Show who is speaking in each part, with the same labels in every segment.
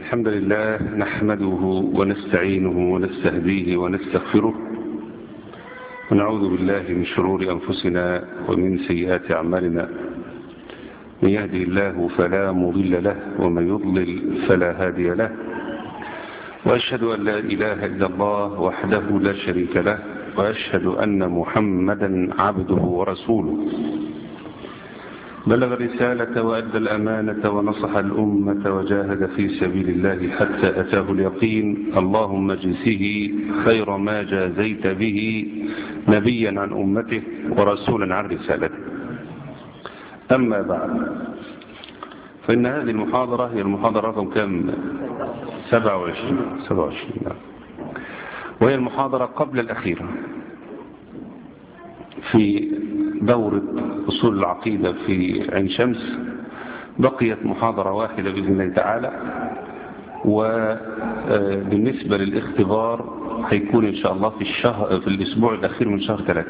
Speaker 1: الحمد لله نحمده ونستعينه ونستهديه ونستغفره ونعوذ بالله من شرور أنفسنا ومن سيئات أعمالنا من يهدي الله فلا مضل له ومن يضلل فلا هادي له وأشهد أن لا إله إلا الله وحده لا شريك له وأشهد أن محمدا عبده ورسوله بلغ الرسالة وأدى الأمانة ونصح الأمة وجاهد في سبيل الله حتى أتاه اليقين اللهم جزه خير ما جازيت به نبيا عن أمته ورسولا عن رسالته أما بعد فإن هذه المحاضرة هي المحاضرة رقم كم 27 27 نعم. وهي المحاضرة قبل الأخيرة في دورة أصول العقيدة في عين شمس بقيت محاضرة واحدة بإذن الله تعالى وبالنسبة للاختبار هيكون إن شاء الله في الشهر في الأسبوع الأخير من شهر ثلاثة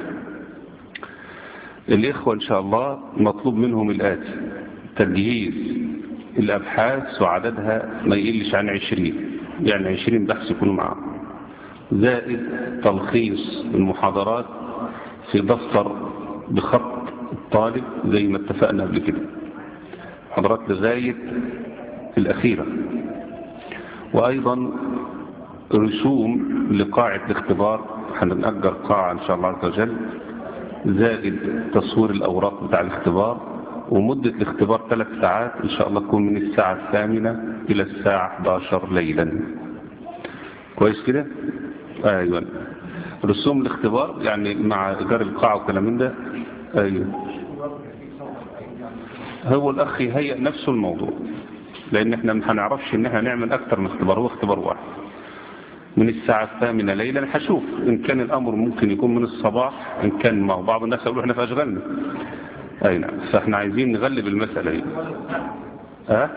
Speaker 1: الإخوة إن شاء الله مطلوب منهم الآتي تجهيز الأبحاث وعددها ما يقلش عن عشرين يعني عشرين بحث يكونوا معهم زائد تلخيص المحاضرات في دفتر بخط الطالب زي ما اتفقنا قبل كده محاضرات لغاية الأخيرة وأيضا رسوم لقاعة الاختبار هنأجر قاعة إن شاء الله عز وجل زائد تصوير الأوراق بتاع الاختبار ومدة الاختبار ثلاث ساعات إن شاء الله تكون من الساعة الثامنة إلى الساعة 11 ليلا كويس كده؟ أيوة رسوم الاختبار يعني مع إيجار القاعة وكلام من ده أيوة هو الأخ يهيئ نفسه الموضوع لأن احنا ما هنعرفش ان احنا نعمل أكتر من اختبار هو اختبار واحد من الساعة الثامنة ليلا هشوف إن كان الأمر ممكن يكون من الصباح إن كان مع بعض الناس يقولوا احنا في أشغالنا أي نعم فاحنا عايزين نغلب المسألة دي ها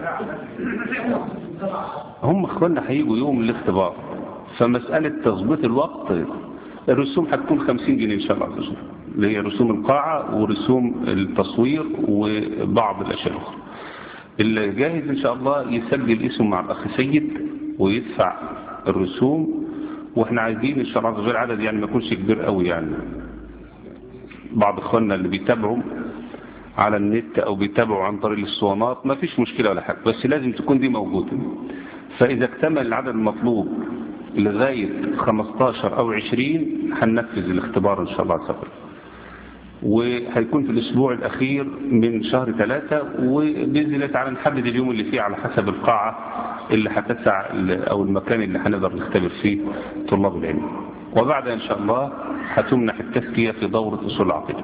Speaker 1: هم اخواننا هيجوا يوم الاختبار فمسألة تظبيط الوقت الرسوم هتكون 50 جنيه إن شاء الله عز وجل اللي هي رسوم القاعة ورسوم التصوير وبعض الأشياء الأخرى اللي جاهز إن شاء الله يسجل اسمه مع الأخ سيد ويدفع الرسوم واحنا عايزين إن شاء الله عز وجل عدد يعني ما يكونش كبير قوي يعني بعض اخواننا اللي بيتابعوا على النت او بيتابعوا عن طريق الاسطوانات ما فيش مشكلة ولا حاجة بس لازم تكون دي موجودة فاذا اكتمل العدد المطلوب لغاية 15 او 20 هننفذ الاختبار ان شاء الله عز وجل وهيكون في الاسبوع الاخير من شهر ثلاثة وباذن الله تعالى نحدد اليوم اللي فيه على حسب القاعة اللي هتسع او المكان اللي هنقدر نختبر فيه طلاب العلم وبعد ان شاء الله هتمنح التزكية في دورة أصول العقيدة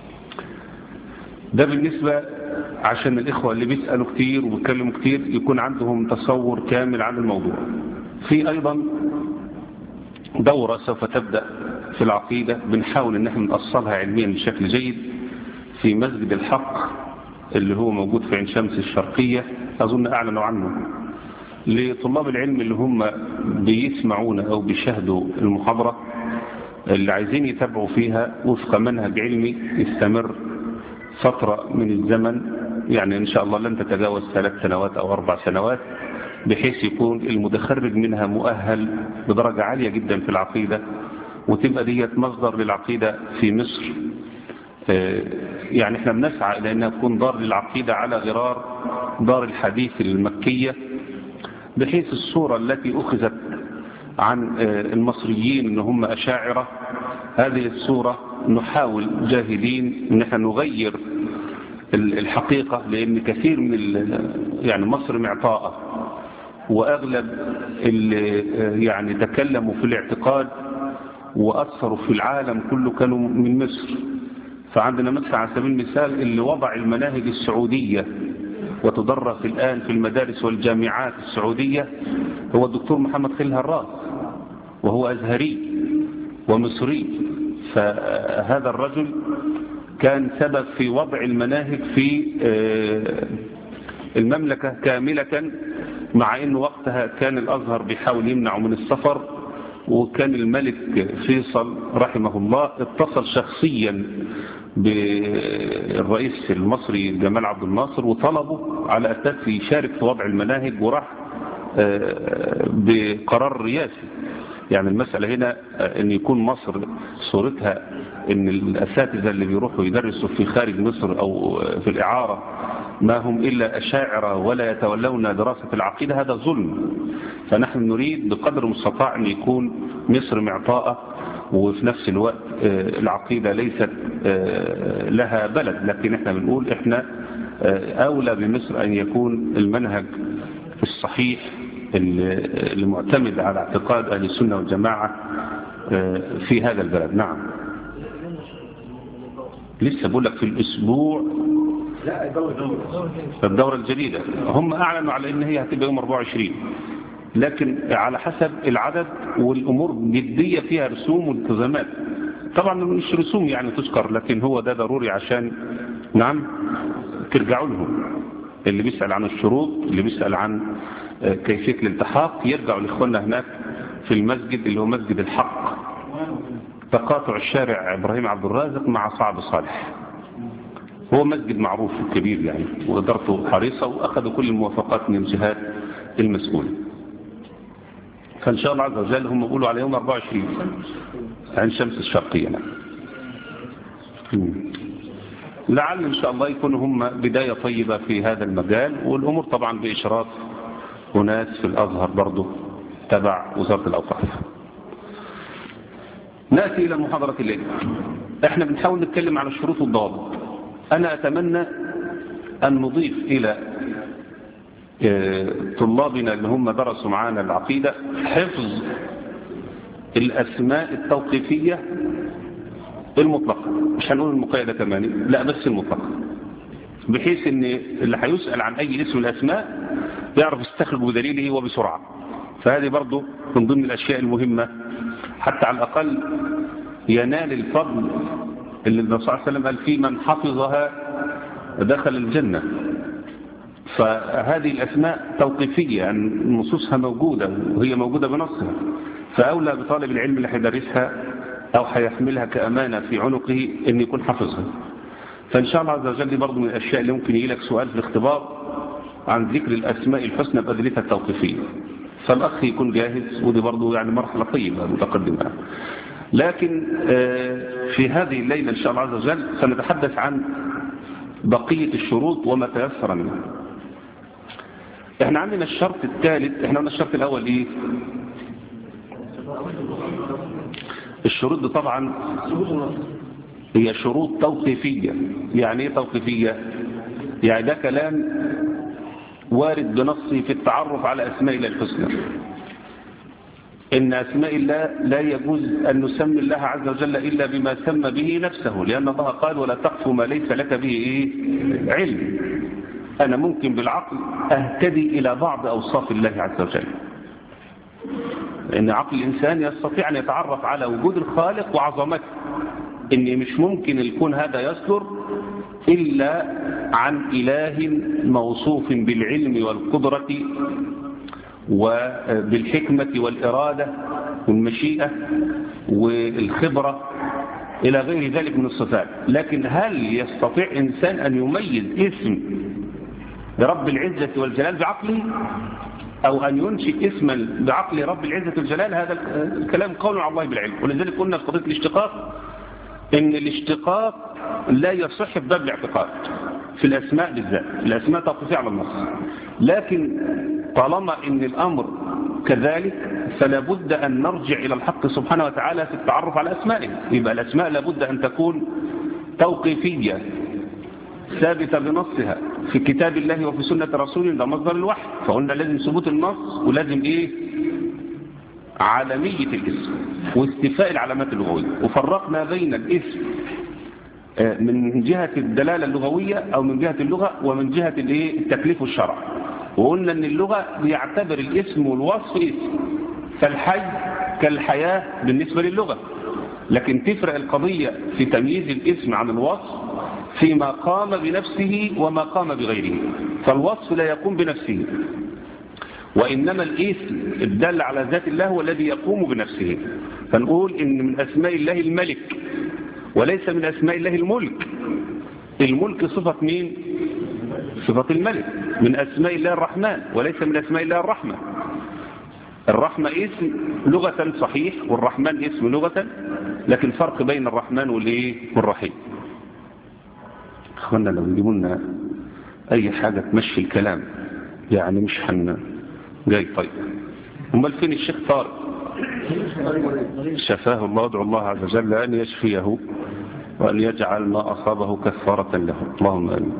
Speaker 1: ده بالنسبة عشان الإخوة اللي بيسألوا كتير وبيتكلموا كتير يكون عندهم تصور كامل عن الموضوع في أيضا دورة سوف تبدأ في العقيدة بنحاول ان احنا نأصلها علميا بشكل جيد في مسجد الحق اللي هو موجود في عين شمس الشرقية أظن أعلنوا عنه لطلاب العلم اللي هم بيسمعون أو بيشاهدوا المحاضرة اللي عايزين يتابعوا فيها وفق منهج علمي يستمر فترة من الزمن يعني إن شاء الله لن تتجاوز ثلاث سنوات أو أربع سنوات بحيث يكون المتخرج منها مؤهل بدرجة عالية جدا في العقيدة وتبقى ديت مصدر للعقيدة في مصر يعني احنا بنسعى إلى أنها تكون دار للعقيدة على غرار دار الحديث المكية بحيث الصورة التي أخذت عن المصريين ان هم أشاعرة هذه الصورة نحاول جاهدين ان احنا نغير الحقيقة لان كثير من يعني مصر معطاءة واغلب اللي يعني تكلموا في الاعتقاد واثروا في العالم كله كانوا من مصر فعندنا مثلا على سبيل المثال اللي وضع المناهج السعودية وتدرس الآن في المدارس والجامعات السعودية هو الدكتور محمد خليل هراس وهو أزهري ومصري فهذا الرجل كان سبب في وضع المناهج في المملكة كاملة مع أن وقتها كان الأزهر بيحاول يمنعه من السفر وكان الملك فيصل رحمه الله اتصل شخصيا بالرئيس المصري جمال عبد الناصر وطلبه على أساس يشارك في وضع المناهج وراح بقرار رياسي يعني المسألة هنا ان يكون مصر صورتها ان الاساتذة اللي بيروحوا يدرسوا في خارج مصر او في الاعارة ما هم الا اشاعرة ولا يتولون دراسة العقيدة هذا ظلم فنحن نريد بقدر المستطاع ان يكون مصر معطاءة وفي نفس الوقت العقيدة ليست لها بلد لكن احنا بنقول احنا اولى بمصر ان يكون المنهج الصحيح المعتمد على اعتقاد أهل السنة والجماعة في هذا البلد نعم لسه بقول لك في الأسبوع الدورة الجديدة هم أعلنوا على أن هي هتبقى يوم 24 لكن على حسب العدد والأمور جدية فيها رسوم والتزامات طبعا مش رسوم يعني تذكر لكن هو ده ضروري عشان نعم ترجعوا لهم اللي بيسأل عن الشروط اللي بيسأل عن كيفية الالتحاق يرجعوا لإخواننا هناك في المسجد اللي هو مسجد الحق تقاطع الشارع إبراهيم عبد الرازق مع صعب صالح هو مسجد معروف كبير يعني وإدارته حريصة وأخذوا كل الموافقات من الجهات المسؤولة فإن شاء الله عز وجل هم يقولوا على يوم 24 عن شمس الشرقية نعم لعل إن شاء الله يكونوا هم بداية طيبة في هذا المجال والأمور طبعا بإشراف وناس في الأزهر برضه تبع وزارة الأوقاف نأتي إلى محاضرة الليل احنا بنحاول نتكلم على الشروط والضوابط أنا أتمنى أن نضيف إلى طلابنا اللي هم درسوا معانا العقيدة حفظ الأسماء التوقيفية المطلقة مش هنقول المقيدة كمان لا بس المطلقة بحيث ان اللي هيسأل عن اي اسم الاسماء يعرف يستخرج بدليله وبسرعة فهذه برضو من ضمن الاشياء المهمة حتى على الاقل ينال الفضل اللي النبي صلى الله عليه وسلم قال فيه من حفظها دخل الجنة فهذه الاسماء توقيفية يعني نصوصها موجودة وهي موجودة بنصها فاولى بطالب العلم اللي هيدرسها او هيحملها كامانة في عنقه ان يكون حفظها فإن شاء الله عز وجل دي برضو من الأشياء اللي ممكن يجي لك سؤال في الاختبار عن ذكر الأسماء الحسنى بأدلتها التوقيفية فالأخ يكون جاهز ودي برضو يعني مرحلة طيبة متقدمة لكن في هذه الليلة إن شاء الله عز وجل سنتحدث عن بقية الشروط وما تيسر منها احنا عندنا الشرط الثالث احنا قلنا الشرط الأول ايه الشروط دي طبعا هي شروط توقيفية يعني ايه توقيفية يعني ده كلام وارد بنصه في التعرف على أسماء الله الحسنى إن أسماء الله لا يجوز أن نسمي الله عز وجل إلا بما سمى به نفسه لأن الله قال ولا تقف ما ليس لك به إيه؟ علم أنا ممكن بالعقل أهتدي إلى بعض أوصاف الله عز وجل لأن عقل الإنسان يستطيع أن يتعرف على وجود الخالق وعظمته إن مش ممكن يكون هذا يصدر إلا عن إله موصوف بالعلم والقدرة وبالحكمة والإرادة والمشيئة والخبرة إلى غير ذلك من الصفات لكن هل يستطيع إنسان أن يميز اسم لرب العزة والجلال بعقله أو أن ينشئ اسما بعقل رب العزة والجلال هذا الكلام قول على الله بالعلم ولذلك قلنا في قضية الاشتقاق ان الاشتقاق لا يصح في باب الاعتقاد في الاسماء بالذات الاسماء تقفي على النص لكن طالما ان الامر كذلك فلا بد ان نرجع الى الحق سبحانه وتعالى في التعرف على اسمائه يبقى الاسماء لابد ان تكون توقيفيه ثابته بنصها في كتاب الله وفي سنه رسوله ده مصدر الوحي فقلنا لازم ثبوت النص ولازم ايه عالمية الاسم واستفاء العلامات اللغوية وفرقنا بين الاسم من جهة الدلالة اللغوية أو من جهة اللغة ومن جهة التكليف والشرع وقلنا أن اللغة بيعتبر الاسم والوصف اسم فالحي كالحياة بالنسبة للغة لكن تفرق القضية في تمييز الاسم عن الوصف فيما قام بنفسه وما قام بغيره فالوصف لا يقوم بنفسه وإنما الاسم الدل على ذات الله هو الذي يقوم بنفسه فنقول إن من أسماء الله الملك وليس من أسماء الله الملك الملك صفة مين؟ صفة الملك من أسماء الله الرحمن وليس من أسماء الله الرحمة الرحمة اسم لغة صحيح والرحمن اسم لغة لكن فرق بين الرحمن والايه والرحيم اخوانا لو يجيبوا لنا اي حاجة تمشي الكلام يعني مش حن جاي طيب امال فين الشيخ طارق شفاه الله ادعو الله عز وجل ان يشفيه وان يجعل ما اصابه كفارة له اللهم امين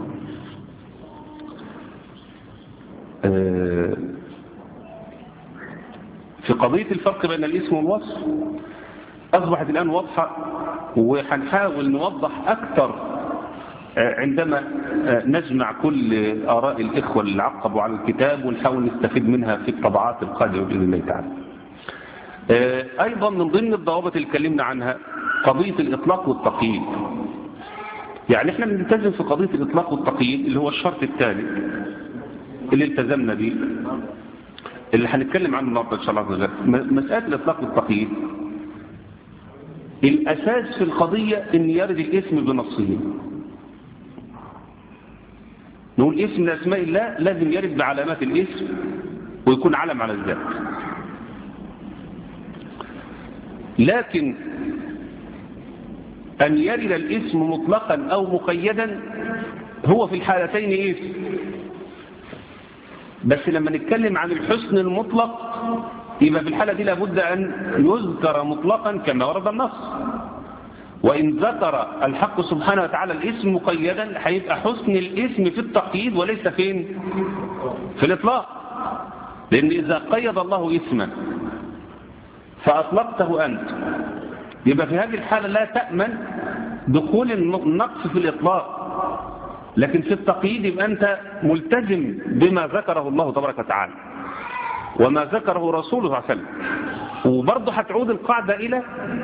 Speaker 1: في قضية الفرق بين الاسم والوصف أصبحت الآن واضحة وهنحاول نوضح أكثر عندما نجمع كل آراء الإخوة اللي عقبوا على الكتاب ونحاول نستفيد منها في الطبعات القادمة بإذن الله تعالى أيضا من ضمن الضوابط اللي اتكلمنا عنها قضية الإطلاق والتقييد يعني احنا بنلتزم في قضية الإطلاق والتقييد اللي هو الشرط الثالث اللي التزمنا به اللي هنتكلم عنه النهارده ان شاء الله عز وجل مساله الاطلاق والتقييد الاساس في القضيه ان يرد الاسم بنصه نقول اسم من اسماء الله لازم يرد بعلامات الاسم ويكون علم على الذات لكن ان يرد الاسم مطلقا او مقيدا هو في الحالتين اسم بس لما نتكلم عن الحسن المطلق يبقى في الحالة دي لابد أن يذكر مطلقا كما ورد النص وإن ذكر الحق سبحانه وتعالى الاسم مقيدا هيبقى حسن الاسم في التقييد وليس فين في الإطلاق لأن إذا قيد الله اسما فأطلقته أنت يبقى في هذه الحالة لا تأمن دخول النقص في الإطلاق لكن في التقييد يبقى أنت ملتزم بما ذكره الله تبارك وتعالى وما ذكره رسوله صلى الله عليه وسلم وبرضه هتعود القاعدة إلى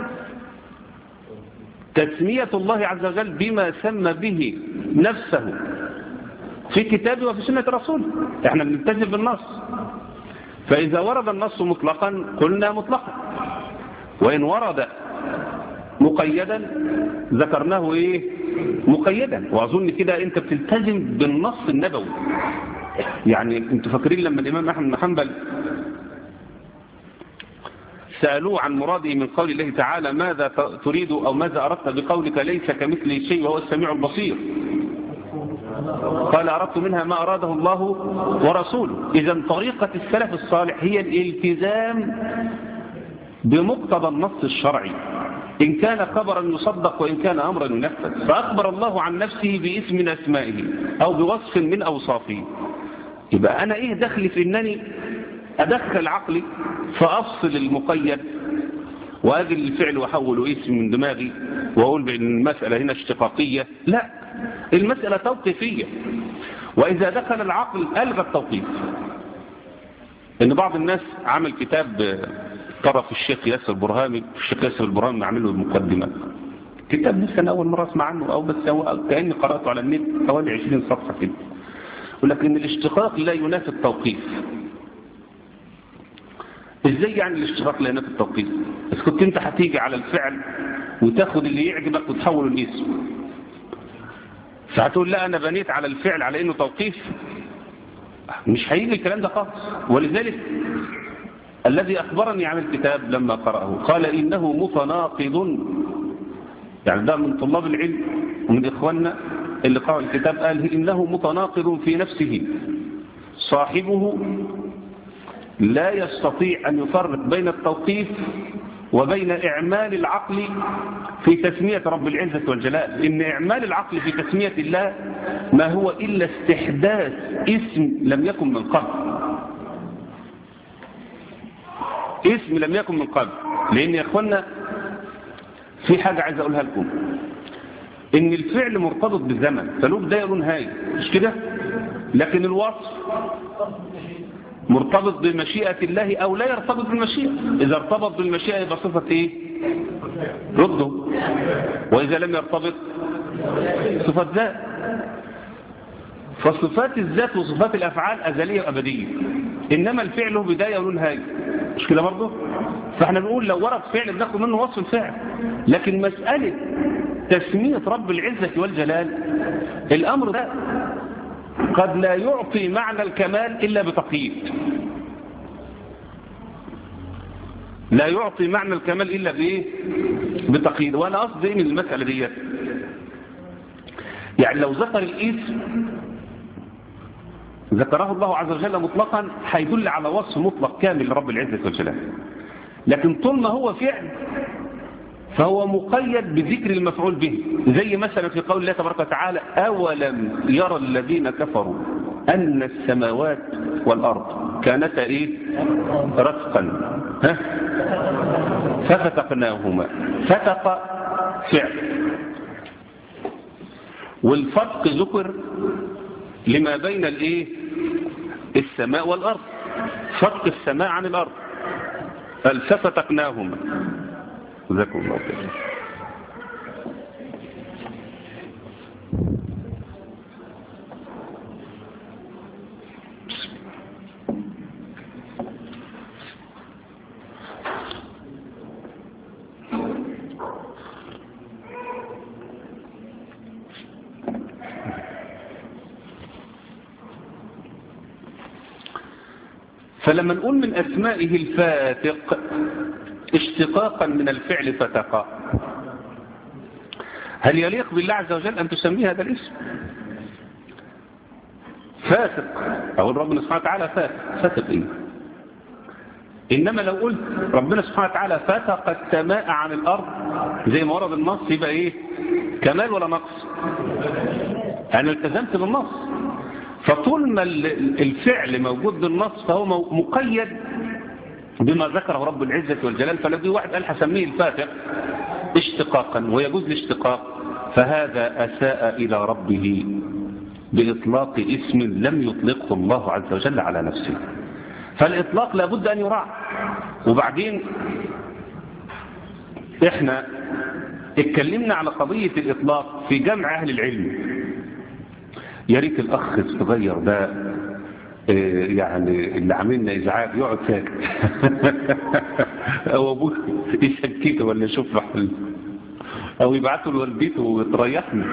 Speaker 1: تسمية الله عز وجل بما سمى به نفسه في كتابه وفي سنة رسوله احنا بنلتزم بالنص فإذا ورد النص مطلقا قلنا مطلقا وإن ورد مقيدا ذكرناه ايه مقيدا واظن كده انت بتلتزم بالنص النبوي يعني انتوا فاكرين لما الامام احمد بن حنبل سألوه عن مراده من قول الله تعالى ماذا تريد أو ماذا أردت بقولك ليس كمثله شيء وهو السميع البصير قال أردت منها ما أراده الله ورسوله إذا طريقة السلف الصالح هي الالتزام بمقتضى النص الشرعي إن كان خبرا يصدق وإن كان أمرا ينفذ فأخبر الله عن نفسه باسم من أسمائه أو بوصف من أوصافه يبقى أنا إيه دخلي في أنني أدخل عقلي فأفصل المقيد وأجل الفعل وأحوله اسم من دماغي وأقول بأن المسألة هنا اشتقاقية لا المسألة توقيفية وإذا دخل العقل ألغى التوقيف إن بعض الناس عمل كتاب طرف الشيخ ياسر برهامي الشيخ ياسر البرهامي عامله المقدمة كتاب لسه أنا أول مرة أسمع عنه أو بس هو كأني قرأته على النت حوالي 20 صفحة كده ولكن الاشتقاق لا ينافي التوقيف ازاي يعني الاشتراك لا ينافي التوقيف بس كنت انت هتيجي على الفعل وتاخد اللي يعجبك وتحوله الاسم فهتقول لا انا بنيت على الفعل على انه توقيف مش هيجي الكلام ده خالص ولذلك الذي اخبرني عن الكتاب لما قرأه قال انه متناقض يعني ده من طلاب العلم ومن اخواننا اللي قرأوا الكتاب قال انه متناقض في نفسه صاحبه لا يستطيع أن يفرق بين التوقيف وبين إعمال العقل في تسمية رب العزة والجلال إن إعمال العقل في تسمية الله ما هو إلا استحداث اسم لم يكن من قبل اسم لم يكن من قبل لأن يا أخوانا في حاجة عايز أقولها لكم إن الفعل مرتبط بالزمن فله بداية له نهاية مش كده لكن الوصف مرتبط بمشيئة الله أو لا يرتبط بالمشيئة إذا ارتبط بالمشيئة يبقى صفة إيه رده وإذا لم يرتبط صفة ذات فصفات الذات وصفات الأفعال أزلية وأبدية إنما الفعل له بداية وله نهاية مش كده برضه فاحنا بنقول لو ورد فعل بناخد منه وصف الفعل لكن مسألة تسمية رب العزة والجلال الأمر ده قد لا يعطي معنى الكمال إلا بتقييد لا يعطي معنى الكمال إلا بإيه بتقييد وأنا قصدي إيه من المسألة دي يعني لو ذكر الاسم ذكره الله عز وجل مطلقا هيدل على وصف مطلق كامل لرب العزة والجلال لكن طول ما هو فعل فهو مقيد بذكر المفعول به زي مثلا في قول الله تبارك وتعالى أولم يرى الذين كفروا أن السماوات والأرض كانتا إيه رتقا ها ففتقناهما فتق فعل والفتق ذكر لما بين الايه السماء والارض فتق السماء عن الارض ففتقناهما جزاكم الله خير فلما نقول من أسمائه الفاتق اشتقاقا من الفعل فتقا هل يليق بالله عز وجل أن تسميه هذا الاسم فاتق أقول ربنا سبحانه وتعالى فاتق فاتق إيه إنما لو قلت ربنا سبحانه وتعالى فتق السماء عن الأرض زي ما ورد النص يبقى إيه كمال ولا نقص أنا التزمت بالنص فطول ما الفعل موجود بالنص فهو مقيد بما ذكره رب العزة والجلال فلو في واحد قال حسميه الفاتح اشتقاقا ويجوز الاشتقاق فهذا أساء إلى ربه بإطلاق اسم لم يطلقه الله عز وجل على نفسه فالإطلاق لابد أن يراعى وبعدين احنا اتكلمنا على قضية الإطلاق في جمع أهل العلم يا ريت الأخ الصغير ده يعني اللي عاملنا إزعاج يقعد ساكت أو أبوه يسكته ولا يشوف له حل أو يبعته لوالدته وتريحنا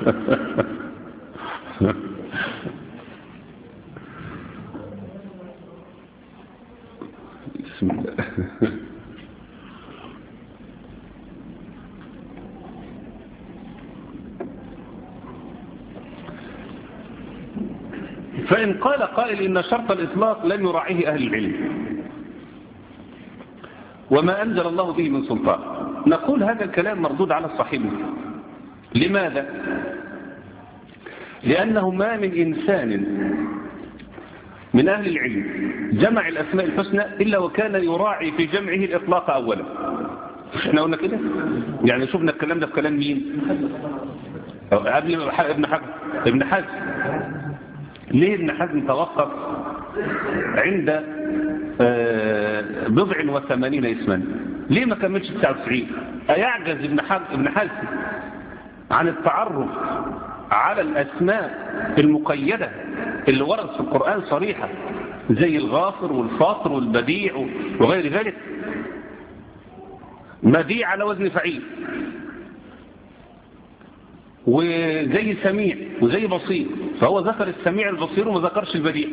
Speaker 1: بسم الله فإن قال قائل إن شرط الإطلاق لم يراعيه أهل العلم وما أنزل الله به من سلطان نقول هذا الكلام مردود على الصحيح لماذا؟ لأنه ما من إنسان من أهل العلم جمع الأسماء الحسنى إلا وكان يراعي في جمعه الإطلاق أولا احنا قلنا كده يعني شفنا الكلام ده في كلام مين قبل ابن حزم ابن حزم ليه ابن حزم توقف عند بضع وثمانين اسما ليه ما كملش 99 أيعجز ابن حزم, ابن حزم عن التعرف على الأسماء المقيدة اللي ورد في القرآن صريحة زي الغافر والفاطر والبديع وغير ذلك مديع على وزن فعيل وزي سميع وزي بصير فهو ذكر السميع البصير وما ذكرش البديع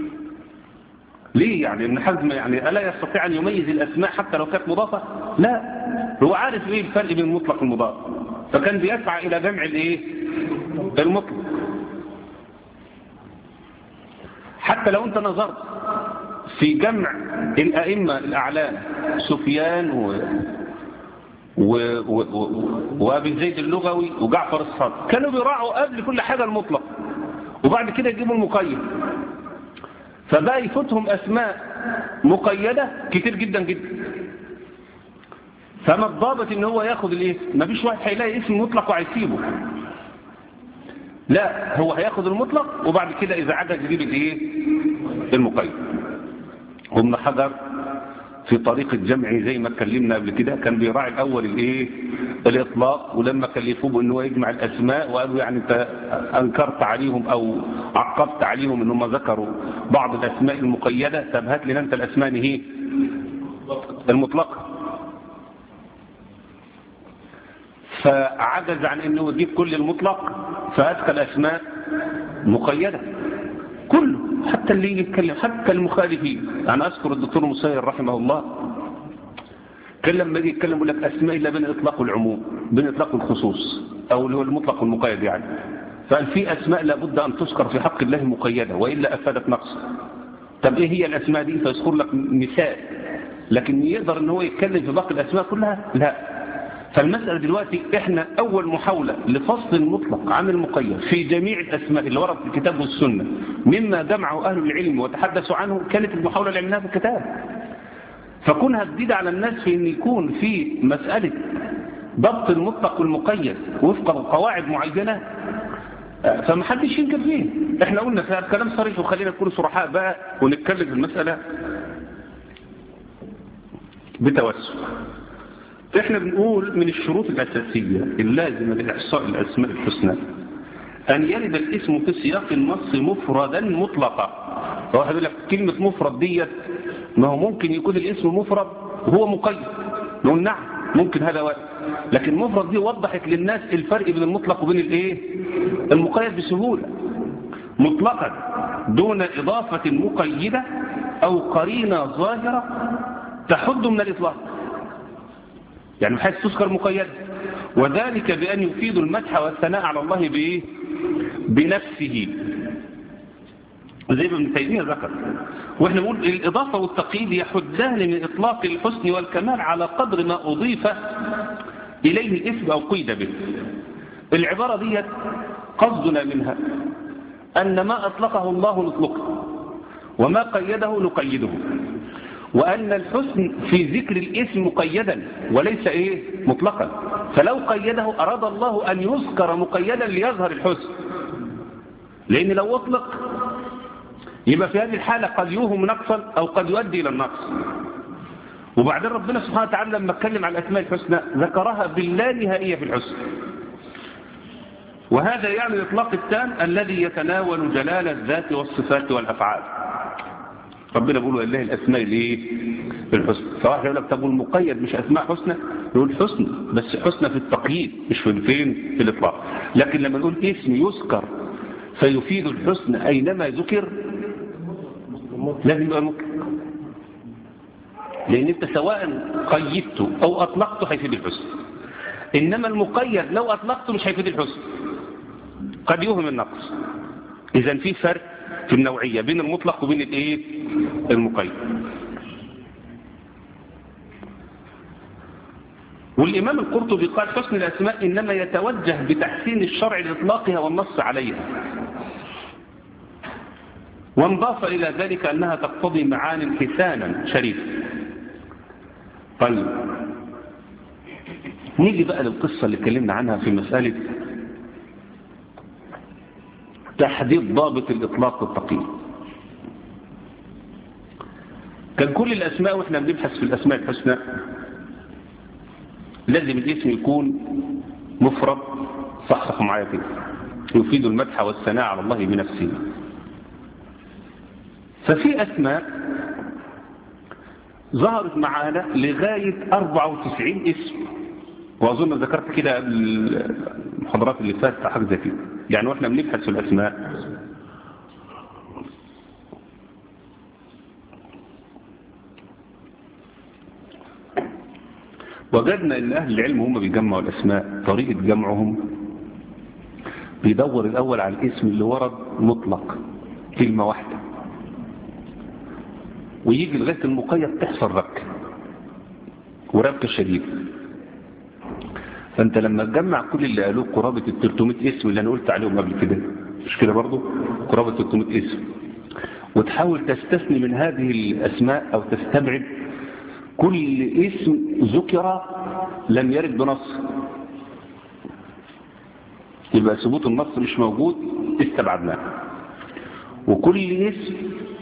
Speaker 1: ليه يعني ابن حزم يعني ألا يستطيع أن يميز الأسماء حتى لو كانت مضافة لا هو عارف ايه الفرق بين المطلق والمضاف فكان بيسعى إلى جمع الايه المطلق حتى لو انت نظرت في جمع الأئمة الأعلام سفيان و... و... و... و... وابن زيد اللغوي وجعفر الصادق كانوا بيراعوا قبل كل حاجة المطلق وبعد كده يجيبوا المقيد فبقى يفوتهم أسماء مقيدة كتير جدا جدا فما الضابط ان هو ياخد الاسم مفيش واحد هيلاقي اسم مطلق وهيسيبه لا هو هياخد المطلق وبعد كده اذا عجز يجيب الايه المقيد وابن حجر في طريقة جمعه زي ما اتكلمنا قبل كده كان بيراعي الاول الايه الاطلاق ولما كلفوه بان هو يجمع الاسماء وقالوا يعني انت انكرت عليهم او عقبت عليهم ان هم ذكروا بعض الاسماء المقيدة طب هات لنا انت الاسماء هي المطلقه فعجز عن انه يجيب كل المطلق فادخل اسماء مقيده كله حتى اللي يجي يتكلم حتى المخالفين انا اذكر الدكتور مسير رحمه الله كان لما يجي يتكلم يقول لك أسماء إلا بين إطلاق العموم بين إطلاق الخصوص أو اللي هو المطلق والمقيد يعني فقال في أسماء لابد أن تذكر في حق الله مقيدة وإلا أفادت نقص طب إيه هي الأسماء دي فيذكر لك مثال لكن يقدر ان هو يتكلم في باقي الأسماء كلها لا فالمسألة دلوقتي احنا أول محاولة لفصل المطلق عن المقيد في جميع الأسماء اللي ورد في الكتاب والسنة مما جمعه أهل العلم وتحدثوا عنه كانت المحاولة اللي عملناها في الكتاب فكونها جديدة على الناس في ان يكون في مسألة ضبط المطلق والمقيد وفق قواعد معينة فما حدش ينكر فيه احنا قلنا فيها الكلام صريح وخلينا نكون صرحاء بقى ونتكلم في المسألة بتوسع احنا بنقول من الشروط الأساسية اللازمة لإحصاء الأسماء الحسنى أن يرد الاسم في سياق النص مفردا مطلقا فواحد يقول لك كلمة مفرد ديت ما هو ممكن يكون الاسم مفرد وهو مقيد نقول نعم ممكن هذا وقت لكن مفرد دي وضحت للناس الفرق بين المطلق وبين الايه المقيد بسهولة مطلقا دون إضافة مقيدة أو قرينة ظاهرة تحد من الإطلاق يعني بحيث تذكر مقيدة وذلك بأن يفيد المدح والثناء على الله بإيه بنفسه زي ما ابن تيمية ذكر واحنا نقول الإضافة والتقييد يحدان من إطلاق الحسن والكمال على قدر ما أضيف إليه الاسم أو قيد به العبارة دي قصدنا منها أن ما أطلقه الله نطلقه وما قيده نقيده وأن الحسن في ذكر الاسم مقيدا وليس إيه مطلقا فلو قيده أراد الله أن يذكر مقيدا ليظهر الحسن لأن لو أطلق يبقى في هذه الحالة قد يوهم نقصا أو قد يؤدي إلى النقص وبعدين ربنا سبحانه وتعالى لما اتكلم عن الأسماء الحسنى ذكرها باللا نهائية في الحسن وهذا يعني الإطلاق التام الذي يتناول جلال الذات والصفات والأفعال ربنا بيقول لله الأسماء الايه الحسنى فواحد يقول لك طب والمقيد مش أسماء حسنى يقول حسنى بس حسنى في التقييد مش في فين في الإطلاق لكن لما نقول اسم يذكر فيفيد الحسن أينما ذكر لازم يبقى مطلق لأن أنت سواء قيدته أو أطلقته هيفيد الحسن إنما المقيد لو أطلقته مش هيفيد الحسن قد يوهم النقص إذا في فرق في النوعية بين المطلق وبين الإيه المقيد والإمام القرطبي قال حسن الأسماء إنما يتوجه بتحسين الشرع لإطلاقها والنص عليها وانضاف إلى ذلك أنها تقتضي معان حسانا شريفا طيب نيجي بقى للقصة اللي اتكلمنا عنها في مسألة تحديد ضابط الإطلاق والتقييد كان كل الأسماء وإحنا بنبحث في الأسماء الحسنى لازم الاسم يكون مفرد صحصح معايا كده يفيد المدح والثناء على الله بنفسه ففي أسماء ظهرت معانا لغاية 94 اسم وأظن ذكرت كده قبل المحاضرات اللي فاتت حاجة زي كده يعني واحنا بنبحث في الأسماء وجدنا ان اهل العلم هم بيجمعوا الاسماء طريقة جمعهم بيدور الاول على الاسم اللي ورد مطلق كلمة واحدة ويجي لغاية المقيد تحصل ربكة وربكة شديدة فانت لما تجمع كل اللي قالوه قرابة ال 300 اسم اللي انا قلت عليهم قبل كده مش كده برضو قرابة 300 اسم وتحاول تستثني من هذه الاسماء او تستبعد كل اسم ذكر لم يرد بنص يبقى ثبوت النص مش موجود استبعدناه وكل اسم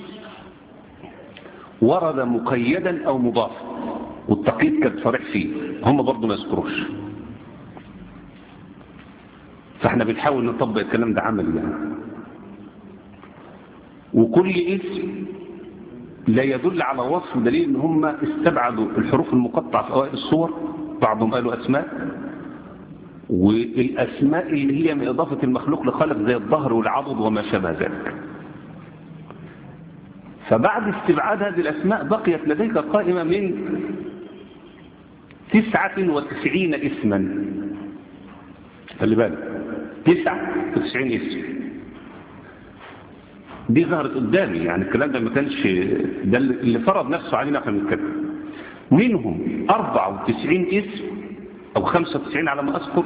Speaker 1: ورد مقيدا او مضافا والتقييد كان صريح فيه هم برضه ما يذكروش فاحنا بنحاول نطبق الكلام ده عملي يعني وكل اسم لا يدل على وصف دليل ان هم استبعدوا الحروف المقطعة في اوائل الصور بعضهم قالوا اسماء والاسماء اللي هي من اضافة المخلوق لخالق زي الظهر والعضد وما شابه ذلك فبعد استبعاد هذه الاسماء بقيت لديك قائمة من تسعة وتسعين اسما خلي بالك تسعة وتسعين اسم دي ظهرت قدامي يعني الكلام ده ما كانش ده اللي فرض نفسه علينا احنا بنتكلم منهم 94 اسم او 95 على ما اذكر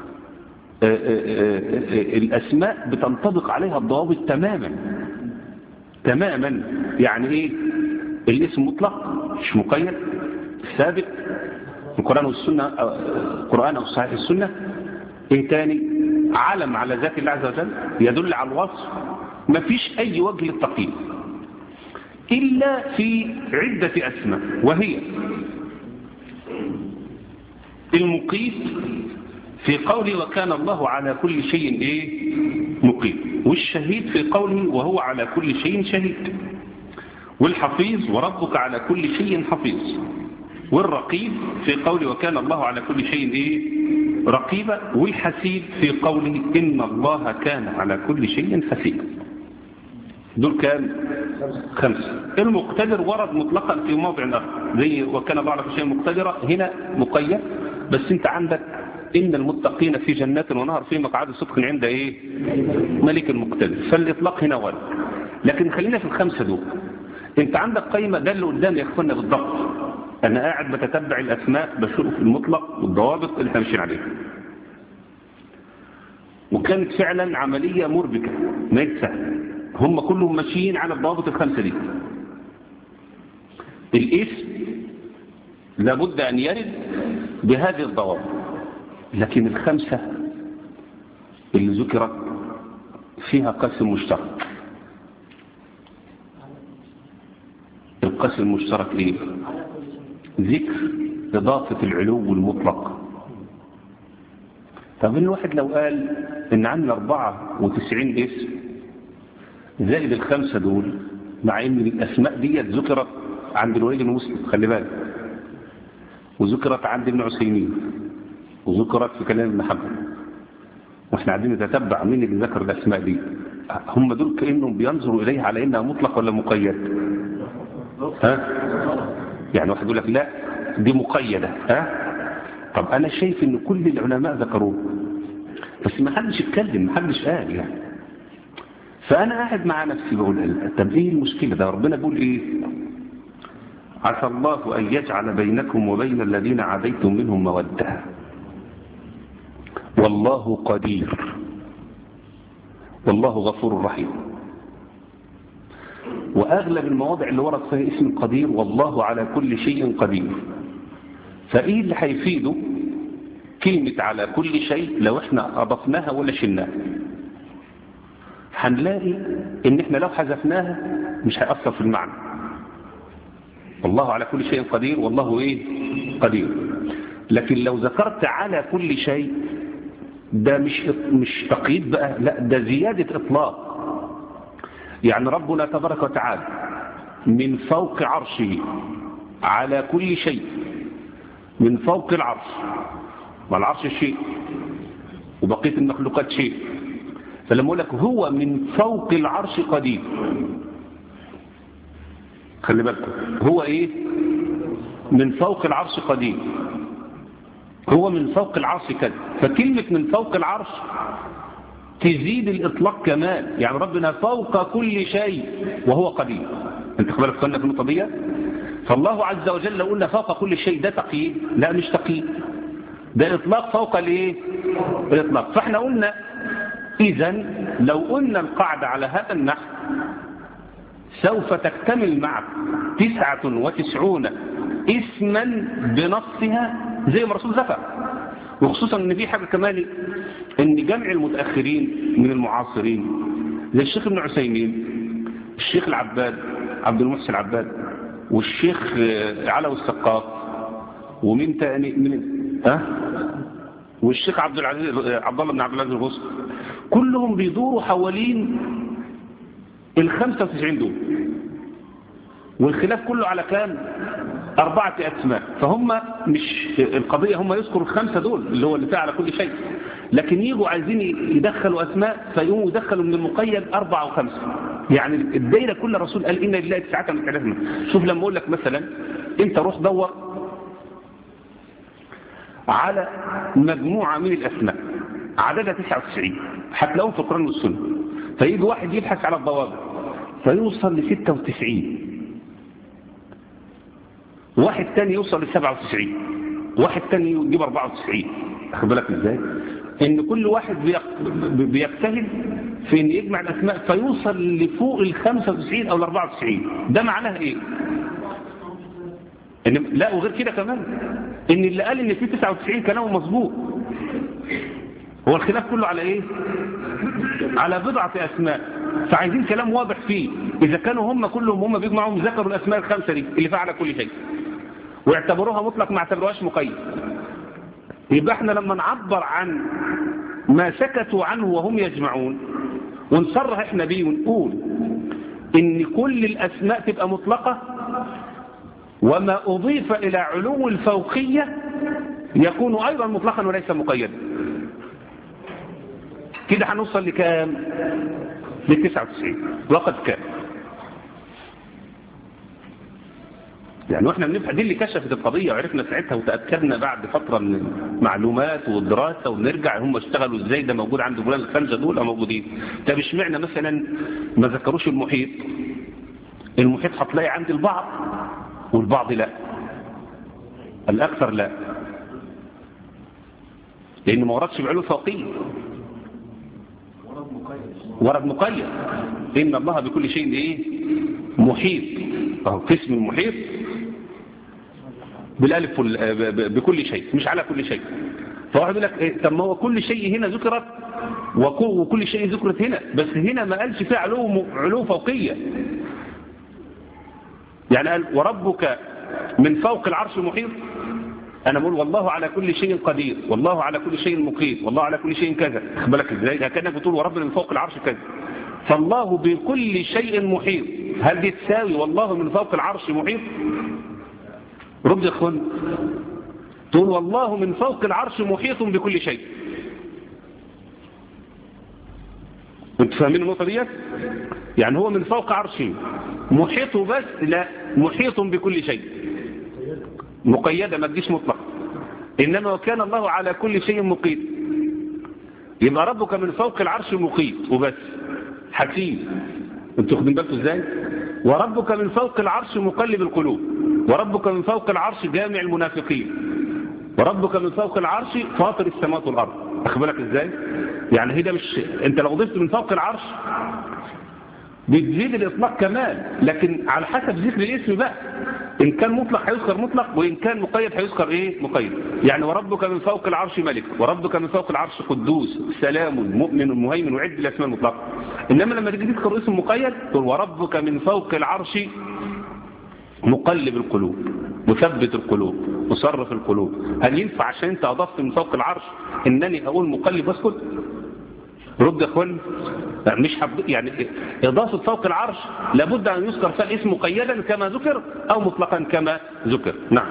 Speaker 1: الاسماء بتنطبق عليها الضوابط تماما تماما يعني ايه الاسم مطلق مش مقيد ثابت القرآن والسنة القرآن أو صحيح السنة ايه تاني علم على ذات الله عز وجل يدل على الوصف ما فيش أي وجه للتقييد إلا في عدة أسماء وهي المقيت في قوله وكان الله على كل شيء إيه مقيت والشهيد في قوله وهو على كل شيء شهيد والحفيظ وربك على كل شيء حفيظ والرقيب في قوله وكان الله على كل شيء إيه رقيبا والحسيب في قوله إن الله كان على كل شيء حسيبا دول كام خمسة المقتدر ورد مطلقا في موضع آخر زي وكان الله على كل شيء مقتدرا هنا مقيد بس انت عندك إن المتقين في جنات ونهر في مقعد صدق عند إيه ملك المقتدر فالإطلاق هنا ورد لكن خلينا في الخمسة دول انت عندك قيمة ده اللي قدام يا اخوانا بالضبط انا قاعد بتتبع الاسماء بشوف المطلق والضوابط اللي احنا ماشيين عليها وكانت فعلا عملية مربكة ما سهل هم كلهم ماشيين على الضوابط الخمسة دي الاسم لابد ان يرد بهذه الضوابط لكن الخمسة اللي ذكرت فيها قسم مشترك القسم المشترك ايه ذكر إضافة العلو المطلق طب الواحد لو قال إن عندنا 94 اسم زائد الخمسة دول مع إن الأسماء دي ذكرت عند الوليد المسلم خلي بالك وذكرت عند ابن عثيمين وذكرت في كلام ابن حبل واحنا قاعدين نتتبع مين اللي ذكر الأسماء دي هم دول كأنهم بينظروا إليها على إنها مطلق ولا مقيد ها يعني واحد يقول لك لا دي مقيدة ها طب أنا شايف إن كل العلماء ذكروه بس ما حدش اتكلم ما حدش قال يعني فأنا قاعد مع نفسي بقول طب إيه المشكلة ده ربنا بيقول إيه عسى الله أن يجعل بينكم وبين الذين عاديتم منهم مودة والله قدير والله غفور رحيم وأغلب المواضع اللي ورد فيها اسم القدير والله على كل شيء قدير فإيه اللي هيفيده كلمة على كل شيء لو احنا أضفناها ولا شلناها هنلاقي ان احنا لو حذفناها مش هيأثر في المعنى والله على كل شيء قدير والله ايه قدير لكن لو ذكرت على كل شيء ده مش مش تقييد بقى لا ده زيادة اطلاق يعني ربنا تبارك وتعالى من فوق عرشه على كل شيء من فوق العرش والعرش شيء وبقية المخلوقات شيء فلما أقول لك هو من فوق العرش قدير خلي بالكم هو ايه من فوق العرش قدير هو من فوق العرش كذا فكلمة من فوق العرش تزيد الإطلاق كمان يعني ربنا فوق كل شيء وهو قدير انت خبرك كنا في النقطة دي فالله عز وجل لو قلنا فوق كل شيء ده تقييد لا مش تقييد ده إطلاق فوق الايه الإطلاق فاحنا قلنا إذا لو قلنا القاعدة على هذا النحو سوف تكتمل معك تسعة وتسعون اسما بنصها زي ما الرسول ذكر وخصوصا ان في حاجة كمان ان جمع المتأخرين من المعاصرين زي الشيخ ابن عثيمين الشيخ العباد عبد المحسن العباد والشيخ علوي السقاف ومن تاني من ها أه؟ والشيخ عبد العزيز عبد الله بن عبد العزيز الغصن كلهم بيدوروا حوالين ال 95 دول والخلاف كله على كام أربعة أسماء فهم مش القضية هم يذكروا الخمسة دول اللي هو اللي فيها على كل شيء لكن يجوا عايزين يدخلوا أسماء فيقوموا يدخلوا من المقيد أربعة وخمسة يعني الدايرة كل الرسول قال إن لله تسعة من ثلاثة شوف لما أقول لك مثلا أنت روح دور على مجموعة من الأسماء عددها 99 هتلاقوه في القرآن والسنة فيجي واحد يبحث على الضوابط فيوصل ل 96 واحد تاني يوصل ل 97 واحد تاني يجيب 94 أخذ بالك ازاي ان كل واحد بيجتهد في ان يجمع الاسماء فيوصل لفوق ال 95 او ال 94 ده معناه ايه إن لا وغير كده كمان ان اللي قال ان في 99 كلامه مظبوط هو الخلاف كله على ايه على بضعة اسماء فعايزين كلام واضح فيه اذا كانوا هم كلهم هم بيجمعوا ذكروا الاسماء الخمسة دي اللي فعل كل شيء واعتبروها مطلق ما اعتبروهاش مقيد يبقى احنا لما نعبر عن ما سكتوا عنه وهم يجمعون ونصرح احنا بيه ونقول ان كل الاسماء تبقى مطلقة وما اضيف الى علو الفوقية يكون ايضا مطلقا وليس مقيدا كده هنوصل لكام ل 99 وقد كان يعني واحنا بنبقى دي اللي كشفت القضية وعرفنا ساعتها وتأكدنا بعد فترة من المعلومات والدراسة ونرجع هم اشتغلوا ازاي ده موجود عند فلان الخمسة دول او موجودين طب اشمعنى مثلا ما ذكروش المحيط المحيط هتلاقي عند البعض والبعض لا الأكثر لا لأنه ما وردش بعلو فوقية ورد مقيد إن الله بكل شيء إيه محيط أهو قسم المحيط بالالف بكل شيء مش على كل شيء فواحد يقول لك إيه طب ما هو كل شيء هنا ذكرت وكل شيء ذكرت هنا بس هنا ما قالش فيه علو علو فوقيه يعني قال وربك من فوق العرش محيط انا بقول والله على كل شيء قدير والله على كل شيء مقيت والله على كل شيء كذا خد بالك ازاي كانك بتقول وربنا من فوق العرش كذا فالله بكل شيء محيط هل دي تساوي والله من فوق العرش محيط رد يا اخوان تقول والله من فوق العرش محيط بكل شيء انتوا فاهمين النقطه ديت يعني هو من فوق عرشه محيط بس لا محيط بكل شيء مقيده ما تجيش مطلق انما وكان الله على كل شيء مقيت يبقى ربك من فوق العرش مقيت وبس حكيم انتوا واخدين بالكم ازاي وربك من فوق العرش مقلب القلوب وربك من فوق العرش جامع المنافقين وربك من فوق العرش فاطر السماوات والارض اخد بالك ازاي يعني هي ده مش انت لو ضفت من فوق العرش بتزيد الاطلاق كمان لكن على حسب ذكر الاسم بقى ان كان مطلق هيذكر مطلق وان كان مقيد هيذكر ايه مقيد يعني وربك من فوق العرش ملك وربك من فوق العرش قدوس سلام مؤمن مهيمن وعد الاسماء المطلقه انما لما تيجي تذكر اسم مقيد تقول وربك من فوق العرش مقلب القلوب مثبت القلوب مصرف القلوب هل ينفع عشان انت اضفت من فوق العرش انني اقول مقلب واسكت رد يا اخوان مش حب يعني اضافه فوق العرش لابد ان يذكر فيها الاسم مقيدا كما ذكر او مطلقا كما ذكر نعم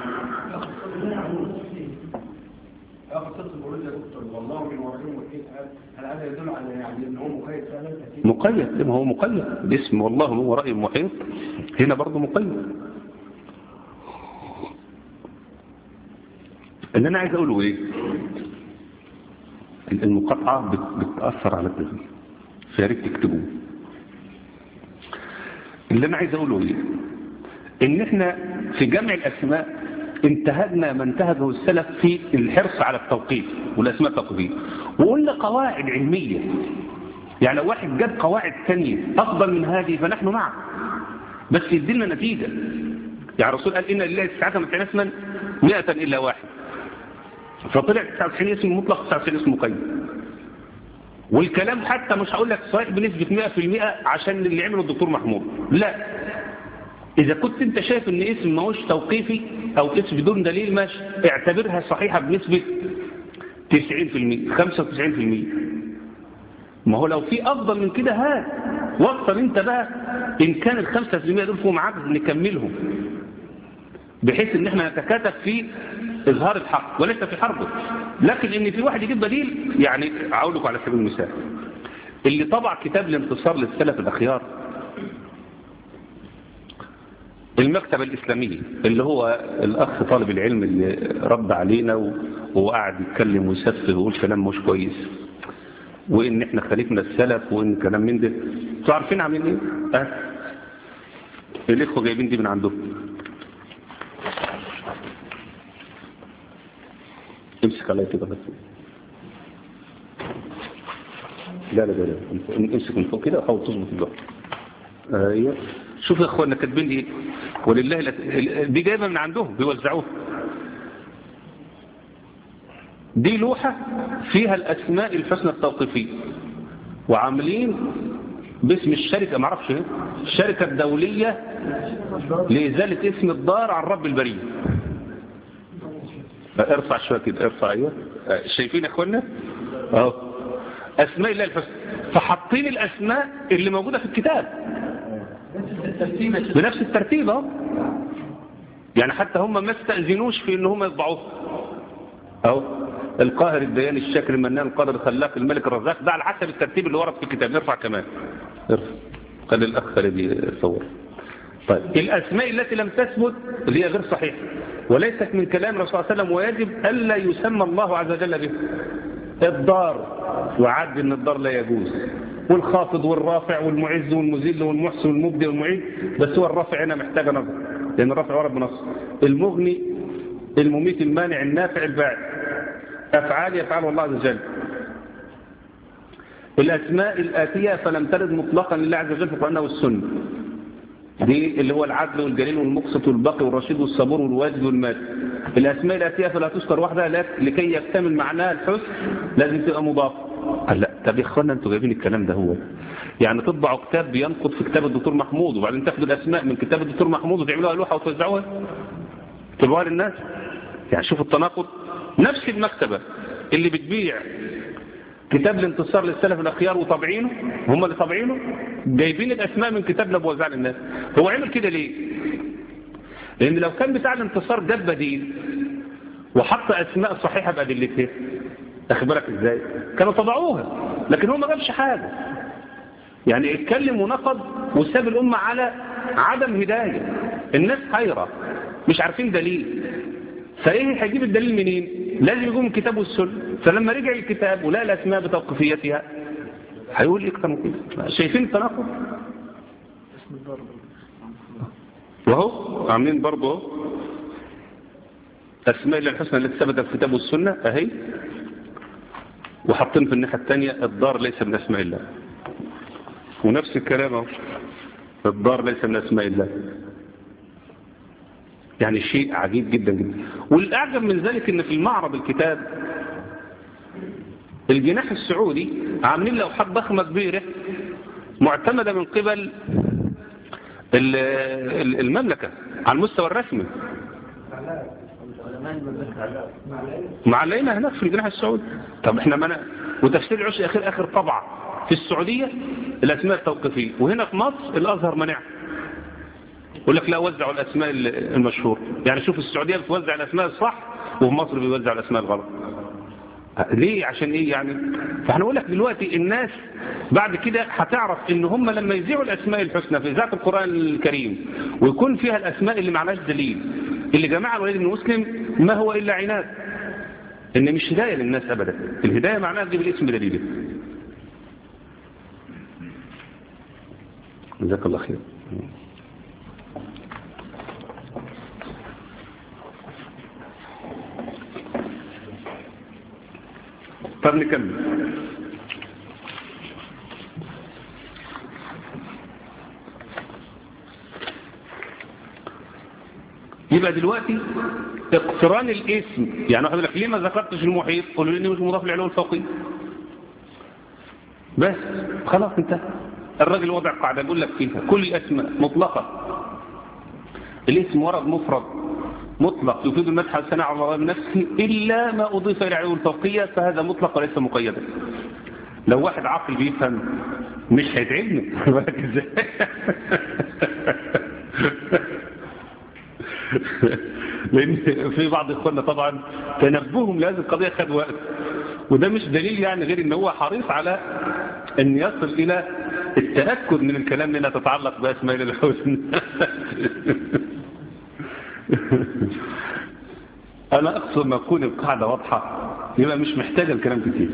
Speaker 2: هل هذا يدل على يعني ان هو مقيد فعلا
Speaker 1: مقيد ما هو مقيد الاسم والله من وراء المحيط هنا برضه مقيد اللي انا عايز اقوله ايه المقاطعة بتأثر على التسجيل فياريت تكتبوه اللي انا عايز اقوله ايه ان احنا في جمع الاسماء انتهجنا ما انتهجه السلف في الحرص على التوقيف والاسماء التوقيفيه وقلنا قواعد علميه يعني لو واحد جاب قواعد ثانيه افضل من هذه فنحن معه بس يدينا نتيجه يعني الرسول قال ان لله 99 اسما 100 الا واحد فطلع 99 اسم مطلق 99 اسم مقيد والكلام حتى مش هقول لك صحيح بنسبة 100% عشان اللي عمله الدكتور محمود لا إذا كنت أنت شايف إن اسم ما هوش توقيفي أو اسم بدون دليل ماشي اعتبرها صحيحة بنسبة 90% 95% ما هو لو في أفضل من كده هات وصل أنت بقى إن كان ال 5% دول فيهم عجز نكملهم بحيث ان احنا نتكاتف في اظهار الحق وليس في حربه لكن ان في واحد يجيب بديل يعني اقول لكم على سبيل المثال اللي طبع كتاب الانتصار للسلف الاخيار المكتبة الإسلامية اللي هو الأخ طالب العلم اللي رد علينا و- وقعد يتكلم ويسفه ويقول كلام مش كويس وإن إحنا خالفنا السلف وإن كلام من ده انتوا عارفين عاملين إيه؟ أه الإخوة جايبين دي من عندهم امسك عليا كده بس لا لا لا لا امسك من فوق كده وحاول تظبط الظهر ايوه شوف يا اخوانا كاتبين ايه ولله الأس- دي جايبه من عندهم بيوزعوها دي لوحة فيها الأسماء الحسنى التوقيفية وعاملين باسم الشركة ما اعرفش ايه الشركة الدولية لإزالة اسم الدار عن رب البرية ارفع شوية كده ارفع ايوه شايفين يا اخوانا اهو اسماء الله الحسنى فحاطين الاسماء اللي موجودة في الكتاب بنفس الترتيب اهو يعني حتى هم ما استأذنوش في ان هم يطبعوه اهو القاهر الديان الشاكر المنان القادر الخلاق الملك الرزاق ده على حسب الترتيب اللي ورد في الكتاب نرفع كمان ارفع خلي الاخ خالد يصور طيب الاسماء التي لم تثبت اللي هي غير صحيحه وليست من كلام الرسول صلى الله عليه وسلم ويجب الا يسمى الله عز وجل به الدار وعد ان الدار لا يجوز والخافض والرافع والمعز والمذل والمحسن والمبدي والمعيد بس هو الرافع هنا محتاج نظر لان الرافع ورد بنص المغني المميت المانع النافع الباعث افعال يفعله الله عز وجل الاسماء الاتيه فلم ترد مطلقا لله عز وجل في القران والسنه دي اللي هو العدل والجليل والمقسط والباقي والرشيد والصبور والواجد والمات الأسماء الآتية فلا تذكر وحدها لك- لكي يكتمل معناها الحسن لازم تبقى مضافة قال لا طب يا اخوانا انتوا جايبين الكلام ده هو يعني تطبعوا كتاب بينقض في كتاب الدكتور محمود وبعدين تاخدوا الأسماء من كتاب الدكتور محمود وتعملوها لوحة وتوزعوها تبقوها للناس يعني شوفوا التناقض نفس المكتبة اللي بتبيع كتاب الانتصار للسلف الأخيار وطابعينه هم اللي طابعينه جايبين الأسماء من كتاب لأبو وزع للناس هو عمل كده ليه لأن لو كان بتاع الانتصار جاب بديل وحط أسماء صحيحة بأدلتها أخبرك إزاي كانوا طبعوها لكن هو ما جابش حاجة يعني اتكلم ونقض وساب الأمة على عدم هداية الناس حيرة مش عارفين دليل فايه هيجيب الدليل منين لازم يقوم الكتاب والسنه فلما رجع الكتاب ولقى الاسماء بتوقيفيتها هيقول لك كانوا كده شايفين التناقض وهو عاملين برضه اهو اسماء الله الحسنى التي ثبتت في الكتاب والسنه اهي وحاطين في الناحيه الثانيه الدار ليس من اسماء الله ونفس الكلام اهو الدار ليس من اسماء الله يعني شيء عجيب جدا جدا والأعجب من ذلك ان في المعرض الكتاب الجناح السعودي عاملين لوحات ضخمة كبيرة معتمدة من قبل ال- ال- المملكة على المستوى الرسمي معلقينها هناك في الجناح السعودي طب احنا منع وتفسير العشر اخر اخر طبعة في السعودية الاسماء التوقيفية وهنا في مصر الازهر منعها يقول لك لا وزعوا الأسماء المشهورة يعني شوف السعودية بتوزع الأسماء الصح وفي مصر بيوزع الأسماء الغلط ليه عشان ايه يعني فاحنا نقول لك دلوقتي الناس بعد كده هتعرف ان هم لما يذيعوا الاسماء الحسنى في اذاعه القران الكريم ويكون فيها الاسماء اللي معناش دليل اللي جماعه الوليد بن مسلم ما هو الا عناد ان مش هدايه للناس ابدا الهدايه معناها تجيب الاسم بدليله جزاك الله خير طب نكمل يبقى دلوقتي اقتران الاسم يعني واحد يقول لك ليه ما ذكرتش المحيط قولوا لي مش مضاف للعلو الفوقي بس خلاص انتهى الراجل وضع قاعده يقول لك فيها كل الاسماء مطلقه الاسم ورد مفرد مطلق يفيد المدح والثناء على الله بنفسه إلا ما أضيف إلى علو الفوقية فهذا مطلق وليس مقيدا لو واحد عاقل بيفهم مش هيتعبني بالك ازاي لأن في بعض إخواننا طبعا تنبههم لهذه القضية خد وقت وده مش دليل يعني غير ان هو حريص على ان يصل الى التأكد من الكلام لأنها تتعلق بأسماء الحسن أنا أقصد ما تكون القاعدة واضحة يبقى مش محتاجة الكلام كتير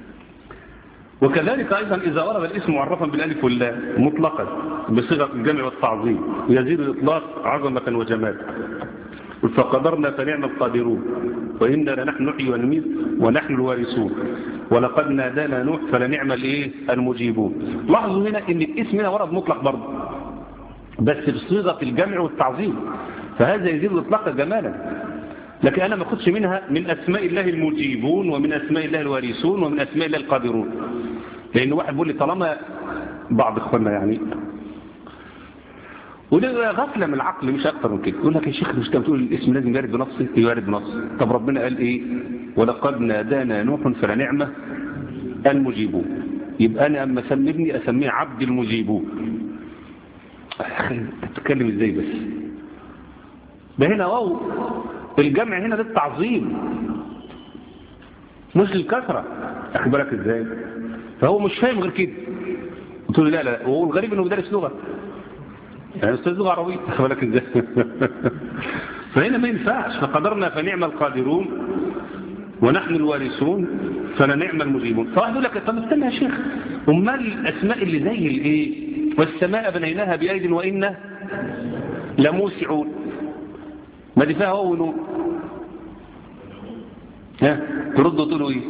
Speaker 1: وكذلك أيضا إذا ورد الاسم معرفا بالالف واللام مطلقا بصيغة الجمع والتعظيم يزيد الإطلاق عظمة وجمال فقدرنا فنعم القادرون وإنا لنحن نحيي ونميت ونحن الوارثون ولقد نادانا نوح فلنعم الايه المجيبون لاحظوا هنا ان الاسم هنا ورد مطلق برضه بس بصيغه الجمع والتعظيم فهذا يزيد الاطلاق جمالا لكن انا ما اخدش منها من اسماء الله المجيبون ومن اسماء الله الوارثون ومن اسماء الله القادرون لان واحد بيقول لي طالما بعض اخواننا يعني وده غفلة من العقل مش أكتر من كده يقول لك يا شيخ مش بتقول الاسم لازم يرد بنصه يرد بنصه طب ربنا قال إيه ولقد نادانا نوح فلنعمة المجيبون يبقى أنا أما أسمي ابني أسميه عبد المجيبون تتكلم إزاي بس ده هنا واو الجمع هنا للتعظيم مش للكثرة أخي بالك إزاي فهو مش فاهم غير كده قلت له لا لا وهو الغريب إنه بيدرس لغة يعني استاذ لغه عربيه بالك ازاي فهنا ما ينفعش فقدرنا فنعم القادرون ونحن الوارثون فلنعم المجيبون فواحد يقول لك طب استنى يا شيخ امال الاسماء اللي زي الايه والسماء بنيناها بايد وانا لموسعون ما دي فيها هو ونور ها تردوا تقولوا ايه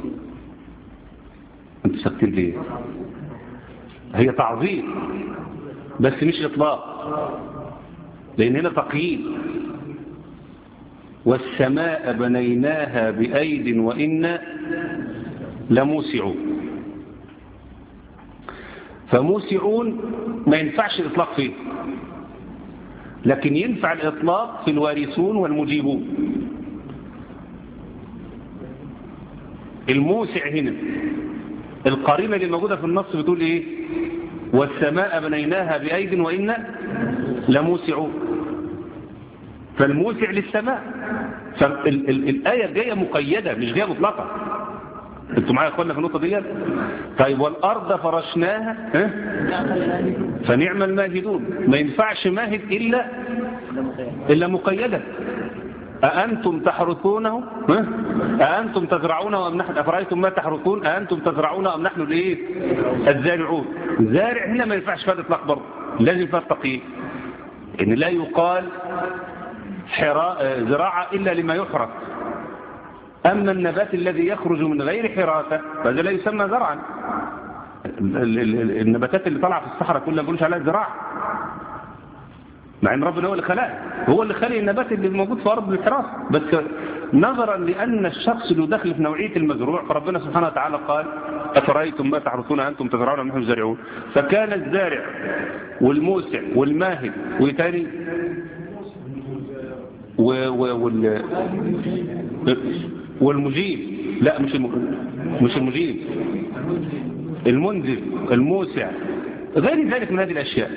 Speaker 1: انتوا ساكتين ليه هي تعظيم بس مش إطلاق لأن هنا تقييد والسماء بنيناها بأيد وإنا لموسعون فموسعون ما ينفعش الإطلاق فيه لكن ينفع الإطلاق في الوارثون والمجيبون الموسع هنا القرينة اللي موجودة في النص بتقول إيه والسماء بنيناها بأيد وإنا لموسعون فالموسع للسماء فالآية جاية مقيدة مش جاية مطلقة انتوا معايا يا اخوانا في النقطة دي طيب والأرض فرشناها ها؟ فنعم الماهدون ما ينفعش ماهد إلا إلا مقيدة أأنتم تحرثونه ها؟ أأنتم تزرعونه أم نحن أفرأيتم ما تحرثون أأنتم تزرعونه أم نحن الإيه الزارعون زارع هنا ما ينفعش فيها إطلاق برضه لازم فيها التقييد إن لا يقال حراء زراعة إلا لما يحرث أما النبات الذي يخرج من غير حراثة فهذا لا يسمى زرعا النباتات اللي طالعه في الصحراء كلها ما بنقولش عليها زراعة مع ان ربنا هو اللي خلقها هو اللي خلق النبات اللي موجود في ارض الحراسه بس نظرا لان الشخص اللي داخل في نوعيه المزروع فربنا سبحانه وتعالى قال افرايتم ما تحرثون انتم تزرعون ام نحن زارعون فكان الزارع والموسع والماهد وتاني و و وال والمجيب لا مش الم... مش المجيب المنذر الموسع غير ذلك من هذه الاشياء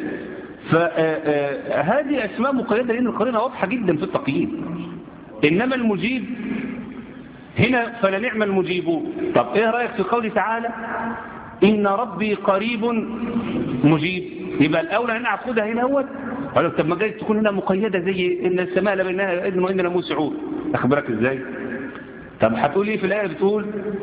Speaker 1: فهذه أسماء مقيدة لأن القرينة واضحة جدا في التقييد إنما المجيب هنا فلنعم المجيبون طب إيه رأيك في قوله تعالى إن ربي قريب مجيب يبقى الأولى هنا عقودها هنا هو قالوا طب ما جاي تكون هنا مقيدة زي إن السماء لبناها إذن وإننا موسعون أخبرك إزاي طب هتقول إيه في الآية بتقول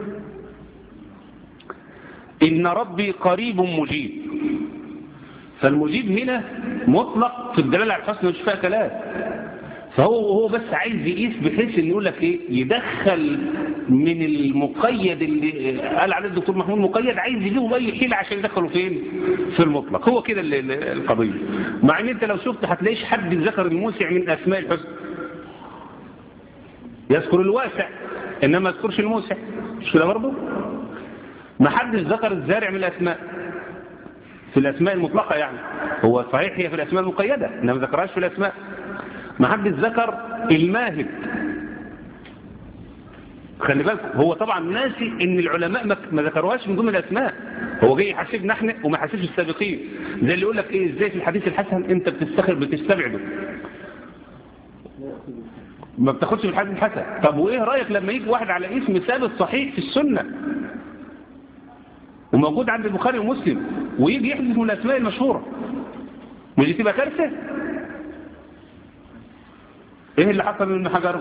Speaker 1: إن ربي قريب مجيب فالمجيب هنا مطلق في الدلالة على الحسن مش فيها كلام فهو هو بس عايز يقيس بحيث ان يقول لك ايه يدخل من المقيد اللي قال عليه الدكتور محمود مقيد عايز يجيبه باي حيله عشان يدخله فين في المطلق هو كده القضيه مع ان انت لو شفت هتلاقيش حد ذكر الموسع من اسماء الحسن يذكر الواسع انما ما يذكرش الموسع مش كده برضه ما حدش ذكر الزارع من الاسماء في الأسماء المطلقة يعني هو صحيح هي في الأسماء المقيدة إنما ما ذكرهاش في الأسماء ما حد ذكر الماهد خلي بالكم هو طبعا ناسي ان العلماء ما ذكروهاش من ضمن الاسماء هو جاي يحاسبنا احنا وما يحاسبش السابقين زي اللي يقول لك ايه ازاي في الحديث الحسن انت بتستخر بتستبعده ما بتاخدش في الحديث الحسن طب وايه رايك لما يجي واحد على اسم ثابت صحيح في السنه وموجود عند البخاري ومسلم ويجي يحدث من الأسماء المشهورة مش تبقى كارثة ايه اللي حصل من حجر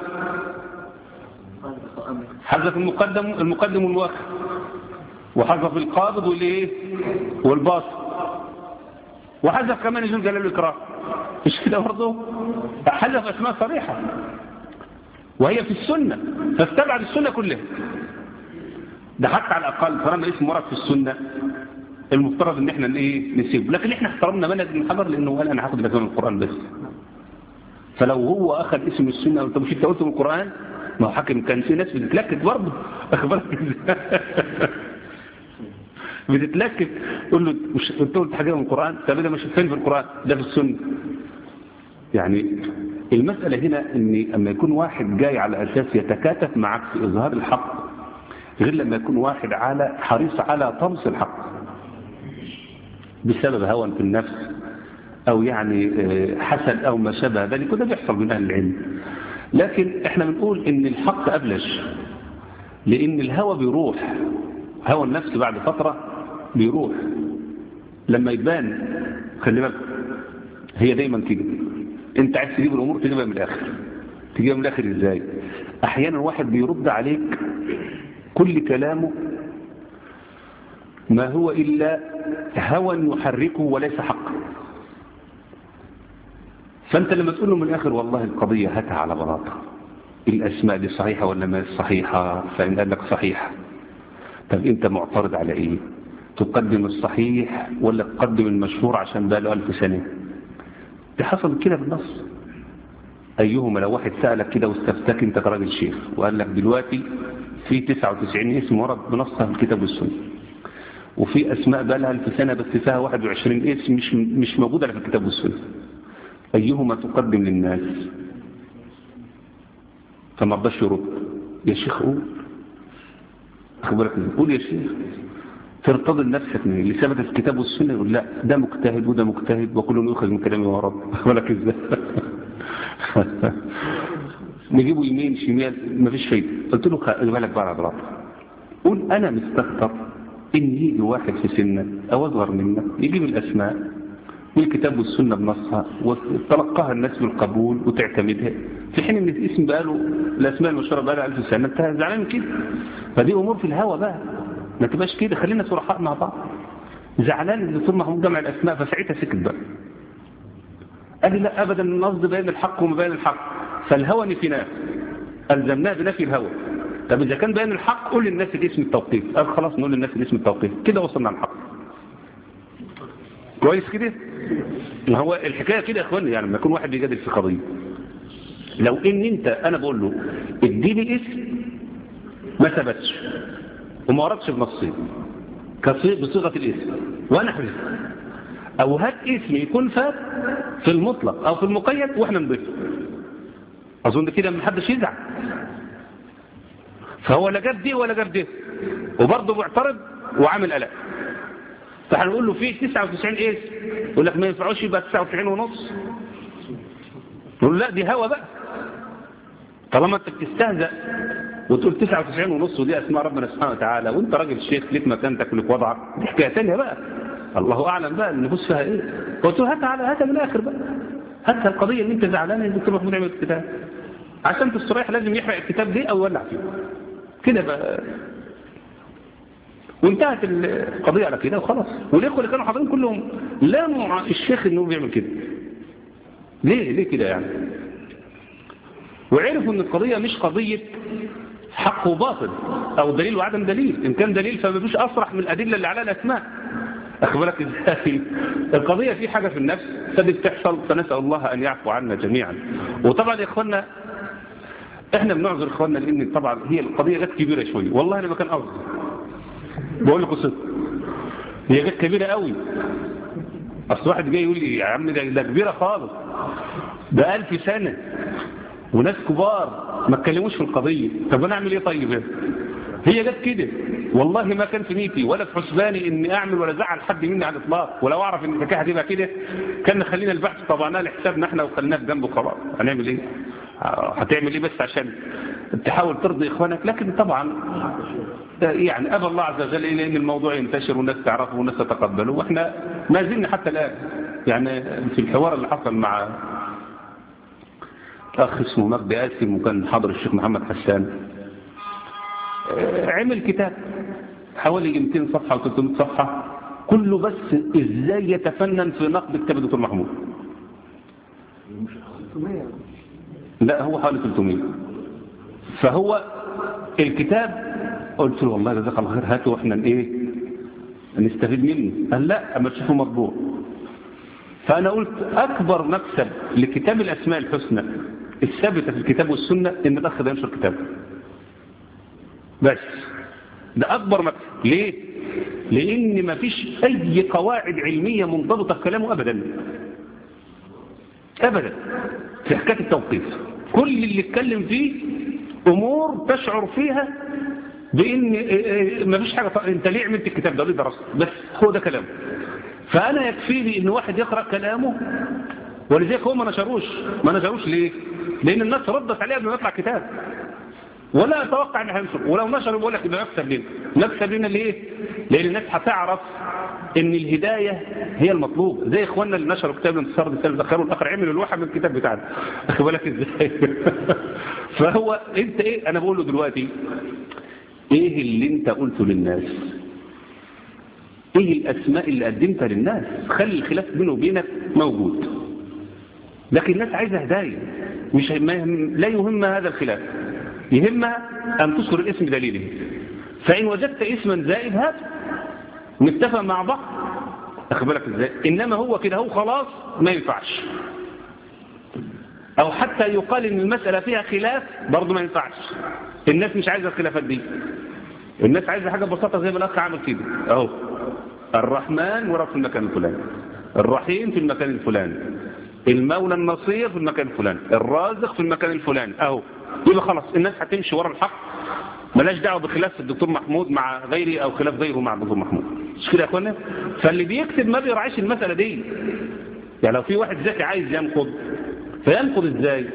Speaker 1: حذف المقدم المقدم والمؤخر وحذف القابض والايه والباسط وحذف كمان يجوز جلال الاكرام مش كده برضه حذف اسماء صريحه وهي في السنه فاستبعد السنه كلها ده حتى على الاقل طالما اسم ورد في السنه المفترض ان احنا ايه نسيبه لكن احنا احترمنا منهج ابن حجر لانه قال انا هاخد لك من القران بس فلو هو اخذ اسم السنه انت مش انت قلت من القران ما هو حاكم كان في ناس بتتلكك برضه اخبارك بتتلكك تقول له مش انت قلت حاجه من القران طب ده مش فين في القران ده في السنه يعني المساله هنا ان اما يكون واحد جاي على اساس يتكاتف معك في اظهار الحق غير لما يكون واحد على حريص على طمس الحق بسبب هوى في النفس او يعني حسد او ما شابه ذلك وده بيحصل من اهل العلم لكن احنا بنقول ان الحق ابلج لان الهوى بيروح هوى النفس بعد فترة بيروح لما يبان خلي بالك هي دايما كده انت عايز تجيب الامور تجيبها من الاخر تجيبها من الاخر ازاي احيانا واحد بيرد عليك كل كلامه ما هو الا هوى يحركه وليس حقا فانت لما تقول له من الاخر والله القضية هاتها على بلاطة الاسماء دي صحيحة ولا ما صحيحة فان قال لك صحيحة طب انت معترض على ايه تقدم الصحيح ولا تقدم المشهور عشان بقى له ألف سنة ده حصل كده بالنص أيهما لو واحد سألك كده واستفتاك انت كراجل شيخ وقال لك دلوقتي في 99 اسم ورد بنصها في الكتاب والسنة وفي أسماء بقى لها ألف سنة بس فيها 21 اسم مش مش موجودة في الكتاب والسنة أيهما تقدم للناس فما رضاش يرد يا شيخ قول أخبرك قول يا شيخ ترتضي نفسك من اللي ثبت في الكتاب والسنة يقول لا ده مجتهد وده مجتهد وكل يؤخذ من كلامي ورب أخبرك ازاي نجيبه يمين شمال مفيش فايدة قلت له خلي بالك بقى على قول أنا مستكتر إن يجي واحد في سنك أو أصغر منك يجيب الأسماء والكتاب والسنة بنصها وتلقاها الناس بالقبول وتعتمدها في حين ان الاسم بقى له الاسماء المشهوره بقى لها 1000 سنه انت زعلان من كده فدي امور في الهوى بقى ما تبقاش كده خلينا صرحاء مع بعض زعلان ان الدكتور محمود جمع الاسماء فساعتها سكت بقى قال لي لا ابدا النصد بين الحق وما بين الحق فالهوى نفيناه الزمناه بنفي الهوى طب اذا كان بين الحق قول للناس الاسم التوقيف قال خلاص نقول للناس الاسم التوقيف كده وصلنا على الحق كويس كده ما هو الحكايه كده يا اخواني يعني لما يكون واحد بيجادل في قضيه لو ان انت انا بقول له اديني اسم ما ثبتش وما وردش بنصين بصيغه الاسم وانا حفظ او هات اسم يكون فات في المطلق او في المقيد واحنا نضيفه اظن كده ما حدش يزعل فهو لا جاب دي ولا جاب دي وبرضه معترض وعامل قلق فهنقول له فيه 99 اسم يقول لك ما ينفعوش يبقى 99 ونص نقول لا دي هوا بقى طالما انت بتستهزأ وتقول 99 ونص ودي اسماء ربنا سبحانه وتعالى وانت راجل شيخ ليك مكانتك وليك وضعك دي حكايه ثانيه بقى الله اعلم بقى النفوس فيها ايه قلت له هاتها على هاتها من الاخر بقى هاتها القضيه اللي انت زعلان ان الدكتور محمود عمل الكتاب عشان تستريح لازم يحرق الكتاب دي او يولع فيه كده بقى وانتهت القضية على كده وخلاص والإخوة اللي كانوا حاضرين كلهم لاموا الشيخ انه بيعمل كده ليه ليه كده يعني وعرفوا ان القضية مش قضية حق وباطل او دليل وعدم دليل ان كان دليل فما فيش اصرح من الادلة اللي على الاسماء اخبرك ازاي القضية في حاجة في النفس فدي بتحصل فنسأل الله ان يعفو عنا جميعا وطبعا يا اخوانا احنا بنعذر اخواننا لان طبعا هي القضية جت كبيرة شوية والله انا ما كان اصغر بقول لكم صدق هي جت كبيرة قوي اصل واحد جاي يقول لي يا عم ده, ده كبيرة خالص ده ألف سنة وناس كبار ما اتكلموش في القضية طب انا اعمل ايه طيب هي جت كده والله ما كان في نيتي ولا في حسباني اني اعمل ولا زعل حد مني على الاطلاق ولو اعرف ان الحكايه هتبقى كده كان خلينا البحث طبعناه لحسابنا احنا وخليناه في جنبه خلاص هنعمل ايه هتعمل ايه بس عشان تحاول ترضي اخوانك لكن طبعا يعني ابى الله عز وجل الى ان الموضوع ينتشر والناس تعرفه والناس تتقبله واحنا ما زلنا حتى الان يعني في الحوار اللي حصل مع أخ اسمه مجدي قاسم وكان حاضر الشيخ محمد حسان عمل كتاب حوالي 200 صفحة أو 300 صفحة كله بس إزاي يتفنن في نقد كتاب الدكتور محمود لا هو حوالي 300 فهو الكتاب قلت له والله جزاك الله خير هاته واحنا ايه نستفيد منه قال لا اما تشوفه مطبوع فانا قلت اكبر مكسب لكتاب الاسماء الحسنى الثابته في الكتاب والسنه ان الاخ ده ينشر كتابه بس ده اكبر مكسب ليه لان ما فيش اي قواعد علميه منضبطه في كلامه ابدا ابدا في حكايه التوقيف كل اللي اتكلم فيه امور تشعر فيها بان ما فيش حاجه انت ليه عملت الكتاب ده ليه درست بس هو ده كلامه فانا يكفيني ان واحد يقرا كلامه ولذلك هو ما نشروش ما نشروش ليه لان الناس ردت عليه قبل ما يطلع كتاب ولا اتوقع ان هينشر ولو نشر بيقول لك يبقى مكسب لنا مكسب لنا ليه لان الناس هتعرف ان الهدايه هي المطلوب زي اخواننا اللي نشروا كتاب الانتصار بالسلف دخلوا الاخر عملوا الواحد من الكتاب بتاعنا اخد بالك ازاي فهو انت ايه انا بقول له دلوقتي ايه اللي انت قلته للناس ايه الاسماء اللي قدمتها للناس خلي الخلاف بينه وبينك موجود لكن الناس عايزه هدايه مش لا يهم هذا الخلاف يهمها ان تذكر الاسم دليله فان وجدت اسما زائد هات نتفق مع بعض اخد بالك ازاي انما هو كده هو خلاص ما ينفعش او حتى يقال ان المساله فيها خلاف برضه ما ينفعش الناس مش عايزه الخلافات دي الناس عايزه حاجه ببساطه زي ما الاخ عمل كده اهو الرحمن ورا في المكان الفلاني الرحيم في المكان الفلاني المولى النصير في المكان الفلاني الرازق في المكان الفلاني اهو يبقى خلاص الناس هتمشي ورا الحق ملاش دعوه بخلاف الدكتور محمود مع غيري او خلاف غيره مع الدكتور محمود مش كده يا اخوانا فاللي بيكتب ما بيراعيش المساله دي يعني لو في واحد ذكي عايز ينقض فينقض ازاي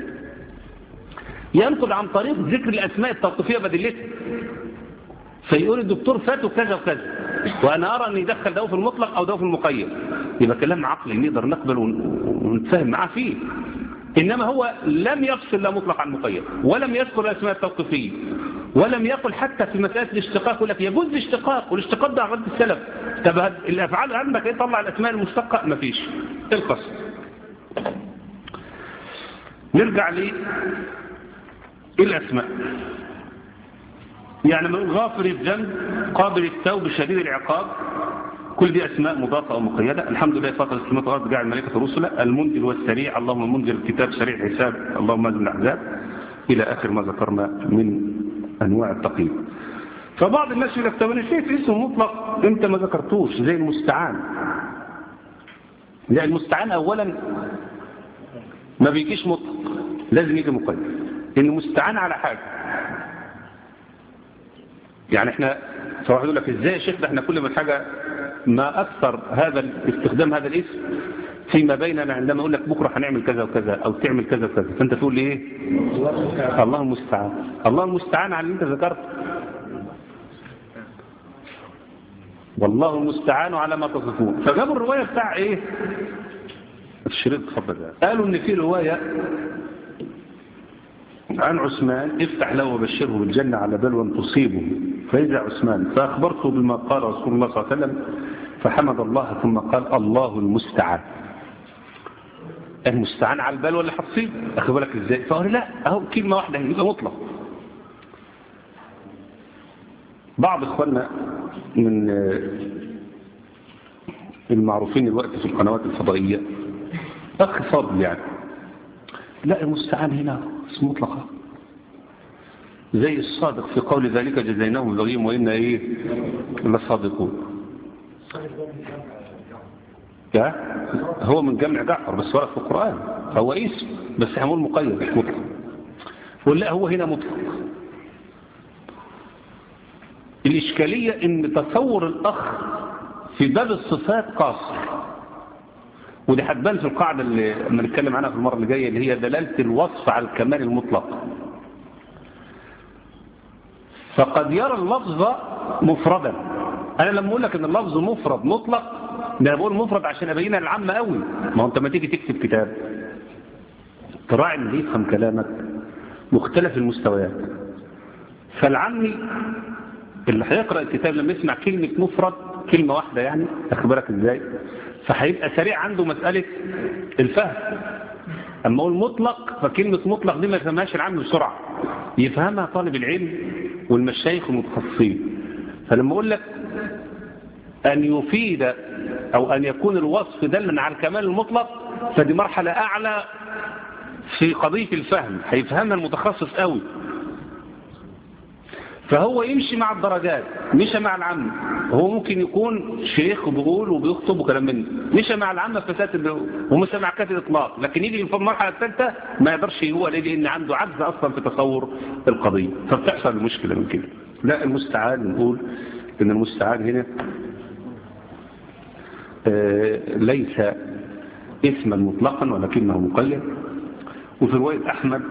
Speaker 1: ينقض عن طريق ذكر الاسماء التوقيفيه بدلتها فيقول الدكتور فاته كذا وكذا وانا ارى ان يدخل ده في المطلق او ده في المقيد يبقى كلام عقلي نقدر نقبل ونتفاهم معاه فيه انما هو لم يفصل لا مطلق عن مقيد ولم يذكر الاسماء التوقيفيه ولم يقل حتى في مساله الاشتقاق يقول لك يجوز الاشتقاق والاشتقاق ده عقيده السلف طب الافعال عندك ايه طلع الاسماء المشتقه مفيش القصد نرجع لي الاسماء يعني من غافر الذنب قابل التوب شديد العقاب كل دي أسماء مضافة أو مقيدة الحمد لله فاطر السماوات والأرض جعل الملائكة رسلا المنزل والسريع اللهم منزل الكتاب سريع الحساب اللهم انزل الأحزاب إلى آخر ما ذكرنا من أنواع التقييد فبعض الناس يقول لك طب انا شايف اسم مطلق انت ما ذكرتوش زي المستعان لا المستعان اولا ما بيجيش مطلق لازم يجي مقيد انه مستعان على حاجه يعني احنا فواحد يقول لك ازاي يا شيخ ده احنا كل ما حاجه ما اكثر هذا استخدام هذا الاسم فيما بيننا عندما اقول لك بكره هنعمل كذا وكذا او تعمل كذا وكذا فانت تقول لي ايه الله المستعان الله المستعان على اللي انت ذكرته والله المستعان على ما تصفون فجابوا الروايه بتاع ايه الشريط اتفضل قالوا ان في روايه عن عثمان افتح له وبشره بالجنة على بلوى تصيبه فإذا عثمان فأخبرته بما قال رسول الله صلى الله عليه وسلم فحمد الله ثم قال الله المستعان المستعان على البلوى اللي هتصيب أخذ بالك إزاي فقال لا أهو كلمة واحدة يبقى مطلق بعض إخواننا من المعروفين الوقت في القنوات الفضائية أخ فضل يعني لا المستعان هنا اسم مطلقة زي الصادق في قول ذلك جزيناهم بغيهم وإن إيه لصادقون يا هو من جمع جعفر بس ورد في القرآن هو اسم بس هنقول مقيد مش مطلق ولا هو هنا مطلق الإشكالية إن تصور الأخ في باب الصفات قاصر ودي هتبان في القاعدة اللي لما نتكلم عنها في المرة اللي جاية اللي هي دلالة الوصف على الكمال المطلق فقد يرى اللفظ مفردا أنا لما أقول لك إن اللفظ مفرد مطلق ده بقول مفرد عشان أبينها للعامة قوي ما هو أنت ما تيجي تكتب كتاب تراعي اللي يفهم كلامك مختلف المستويات فالعمي اللي هيقرأ الكتاب لما يسمع كلمة مفرد كلمة واحدة يعني أخبرك إزاي فهيبقى سريع عنده مسألة الفهم أما أقول مطلق فكلمة مطلق دي ما يفهمهاش العام بسرعة يفهمها طالب العلم والمشايخ المتخصصين فلما أقول لك أن يفيد أو أن يكون الوصف دلا على الكمال المطلق فدي مرحلة أعلى في قضية الفهم هيفهمها المتخصص قوي فهو يمشي مع الدرجات مشى مع العامة هو ممكن يكون شيخ وبيقول وبيخطب وكلام من مشى مع العامة في فساد ومشى مع كاتب الإطلاق لكن يجي في المرحلة الثالثة ما يقدرش هو ليه لأن عنده عجز أصلا في تصور القضية فبتحصل المشكلة من كده لا المستعان نقول إن المستعان هنا آه ليس اسما مطلقا ولكنه مقيد وفي رواية أحمد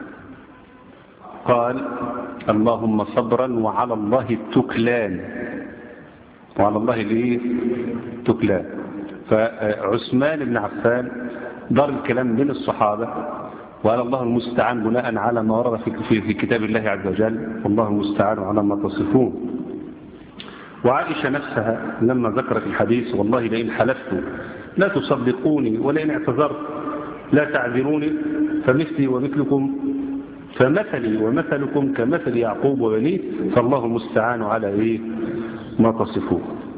Speaker 1: قال اللهم صبرا وعلى الله التكلان وعلى الله الايه تكلان فعثمان بن عفان دار الكلام بين الصحابة وقال الله المستعان بناء على ما ورد في, في كتاب الله عز وجل والله المستعان على ما تصفون وعائشة نفسها لما ذكرت الحديث والله لئن حلفت لا تصدقوني ولئن اعتذرت لا تعذروني فمثلي ومثلكم فمثلي ومثلكم كمثل يعقوب وبنيه فالله المستعان على ايه ما تصفون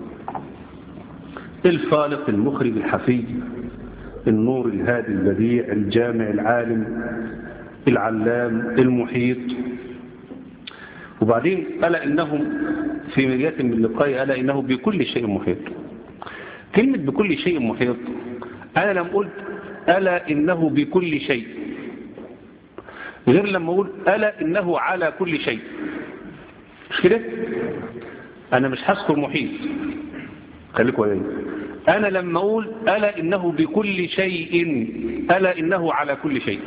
Speaker 1: الفالق المخرج الحفي النور الهادي البديع الجامع العالم العلام المحيط وبعدين ألا إنهم في مجال من اللقاء ألا إنه بكل شيء محيط كلمة بكل شيء محيط أنا لم قلت ألا إنه بكل شيء غير لما أقول ألا إنه على كل شيء مش كده أنا مش هذكر محيط خليك وياي أنا لما أقول ألا إنه بكل شيء ألا إنه على كل شيء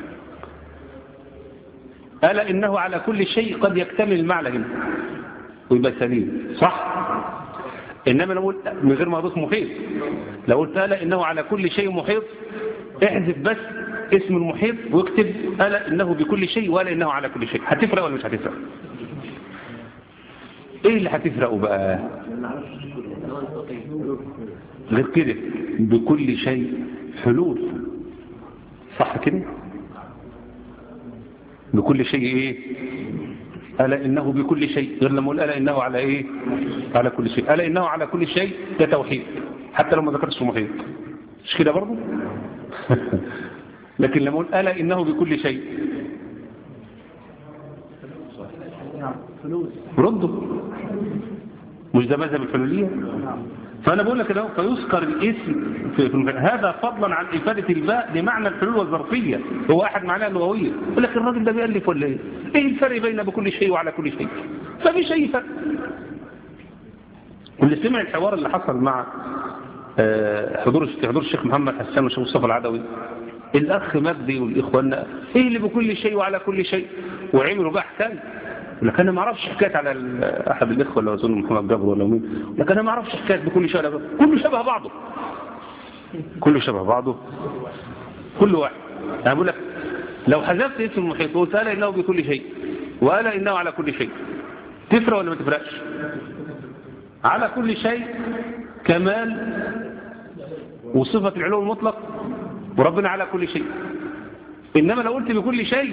Speaker 1: ألا إنه على كل شيء قد يكتمل المعنى هنا ويبقى سليم صح إنما لو قلت من غير ما أضيف محيط لو قلت ألا إنه على كل شيء محيط احذف بس اسم المحيط واكتب ألا إنه بكل شيء ولا إنه على كل شيء هتفرق ولا مش هتفرق ايه اللي هتفرقوا بقى غير كده بكل شيء حلول صح كده بكل شيء ايه ألا إنه بكل شيء غير لما أقول ألا إنه على إيه على كل شيء ألا إنه على كل شيء ده توحيد حتى لو ما ذكرتش محيط مش كده برضه لكن لما أقول ألا إنه بكل شيء ردوا مش ده مذهب الحلولية فأنا بقول لك ده فيذكر الاسم في في هذا فضلا عن إفادة الباء بمعنى الحلول والظرفية هو أحد معناه اللغوية يقول لك الراجل ده بيألف ولا إيه إيه الفرق بين بكل شيء وعلى كل شيء فمش أي فرق واللي سمع الحوار اللي حصل مع حضور حضور الشيخ محمد حسان والشيخ مصطفى العدوي الأخ مجدي والإخوان إيه اللي بكل شيء وعلى كل شيء وعملوا بقى حكاية لكن انا ما اعرفش حكايه على احد الاخوه اللي اظن محمد جابر ولا مين لكن انا ما اعرفش حكايه بكل شيء كله شبه بعضه كله شبه بعضه كل واحد انا بقول لك لو حذفت اسم المحيط وقلت الا انه بكل شيء والا انه على كل شيء تفرق ولا ما تفرقش على كل شيء كمال وصفه العلو المطلق وربنا على كل شيء انما لو قلت بكل شيء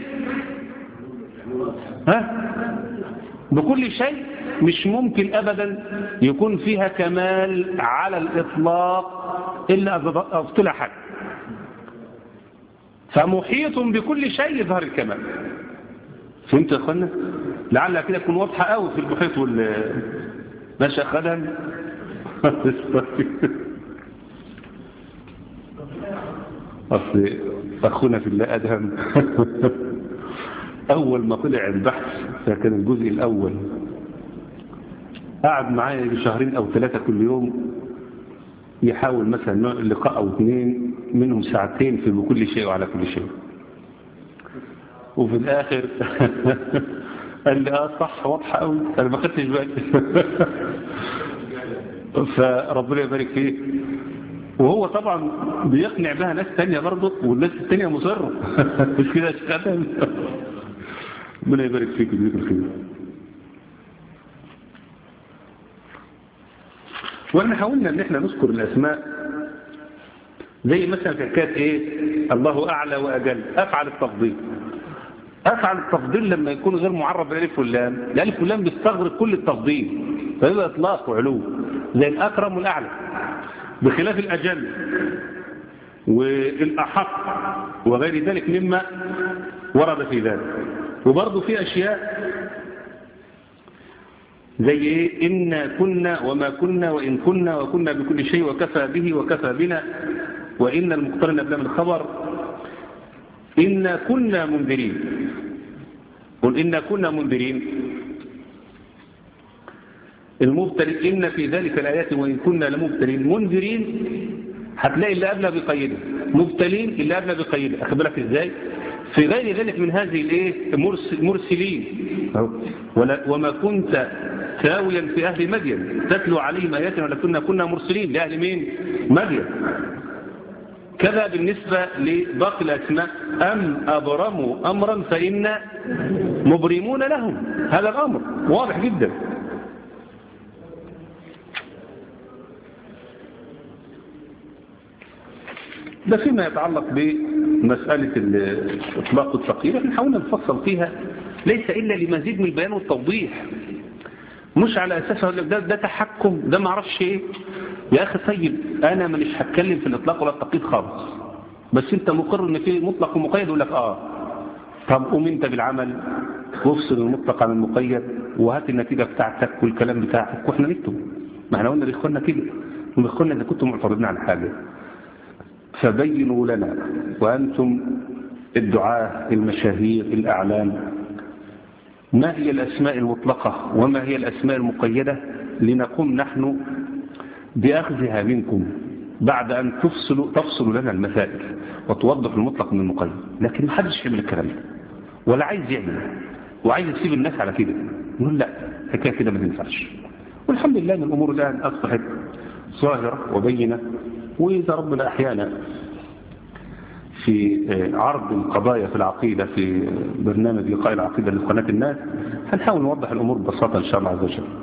Speaker 1: ها بكل شيء مش ممكن أبدا يكون فيها كمال على الإطلاق إلا أضفت لها حاجة فمحيط بكل شيء يظهر الكمال فهمت يا أخوانا لعلها كده تكون واضحة قوي في المحيط وال ماشي أخدها أصل أخونا في الله أدهم أول ما طلع البحث فكان الجزء الأول قعد معايا شهرين أو ثلاثة كل يوم يحاول مثلا لقاء أو اثنين منهم ساعتين في بكل شيء وعلى كل شيء وفي الآخر قال لي آه صح واضحة قوي أنا ما خدتش بالي فربنا يبارك فيه وهو طبعا بيقنع بها ناس تانية برضه والناس التانية مصرة مش كده يا شيخ ادم ربنا يبارك فيك ويجزيك الخير واحنا حاولنا ان احنا نذكر الاسماء زي مثلا في حكايه ايه الله اعلى واجل افعل التفضيل افعل التفضيل لما يكون غير معرب بالالف واللام الالف واللام بيستغرق كل التفضيل فيبقى اطلاق وعلو زي الاكرم والاعلى بخلاف الاجل والاحق وغير ذلك مما ورد في ذلك وبرضه في اشياء زي ايه إنا كنا وما كنا وإن كنا وكنا بكل شيء وكفى به وكفى بنا وإن المقترن أبناء من الخبر إنا كنا منذرين قل إنا كنا منذرين المبتلين إن في ذلك الآيات وإن كنا لمبتلين منذرين هتلاقي اللي قبلها بيقيده مبتلين اللي قبلها بيقيده أخد بالك إزاي في غير ذلك من هذه الايه مرسلين وما كنت ثاويا في أهل مدين تتلو عليهم آياتنا ولكننا كنا مرسلين لأهل مين مدين كذا بالنسبة لباقي الأسماء أم أبرموا أمرا فإن مبرمون لهم هذا الأمر واضح جدا ده فيما يتعلق بمسألة الإطلاق والتقيير احنا حاولنا نفصل فيها ليس إلا لمزيد من البيان والتوضيح مش على أساس ده, ده تحكم ده ما اعرفش ايه يا أخي طيب أنا مش هتكلم في الإطلاق ولا التقييد خالص بس أنت مقر إن في مطلق ومقيد يقول لك آه طب قوم أنت بالعمل وافصل المطلق عن المقيد وهات النتيجة بتاعتك والكلام بتاعك وإحنا نكتب ما احنا قلنا لإخواننا كده لإخواننا إذا كنتم معترضين على حاجة فبينوا لنا وأنتم الدعاة المشاهير الأعلام ما هي الأسماء المطلقة وما هي الأسماء المقيدة لنقوم نحن بأخذها منكم بعد أن تفصلوا, تفصلوا لنا المسائل وتوضح المطلق من المقيد لكن ما حدش يعمل الكلام ده ولا عايز يعمل وعايز يسيب الناس على كده يقول لا حكاية كده ما تنفعش والحمد لله ان الأمور الآن أصبحت ظاهرة وبينة وإذا ربنا أحيانا في عرض القضايا في العقيدة في برنامج لقاء العقيدة لقناة الناس هنحاول نوضح الأمور ببساطة إن شاء الله عز وجل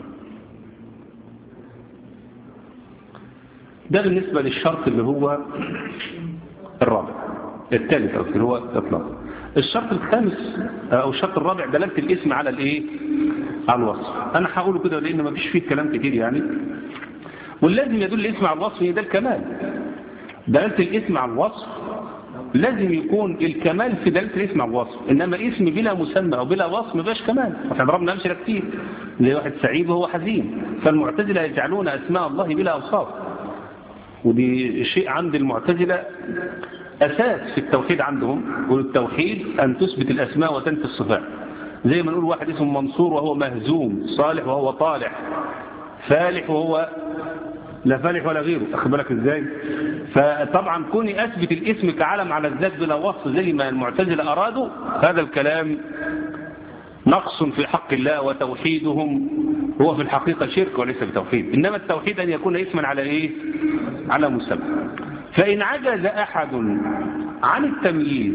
Speaker 1: ده بالنسبة للشرط اللي هو الرابع الثالث أو اللي هو الإطلاق الشرط الخامس أو الشرط الرابع دلالة الاسم على الإيه على الوصف أنا هقوله كده لأن ما فيش فيه كلام كتير يعني واللازم يدل الاسم على الوصف ده الكمال دلالة الاسم على الوصف لازم يكون الكمال في دلالة الاسم على الوصف إنما اسم بلا مسمى أو بلا وصف ما بقاش كمال احنا ضربنا أمثلة كتير زي واحد سعيد وهو حزين فالمعتزلة يجعلون أسماء الله بلا أوصاف ودي شيء عند المعتزلة أساس في التوحيد عندهم والتوحيد أن تثبت الأسماء وتنفي الصفات زي ما نقول واحد اسمه منصور وهو مهزوم صالح وهو طالح فالح وهو لا فالح ولا غيره أخذ بالك إزاي فطبعا كوني أثبت الاسم كعلم على الذات بلا وصف زي ما المعتزلة أرادوا هذا الكلام نقص في حق الله وتوحيدهم هو في الحقيقة شرك وليس بتوحيد إنما التوحيد أن يكون اسما على إيه على مسمى فإن عجز أحد عن التمييز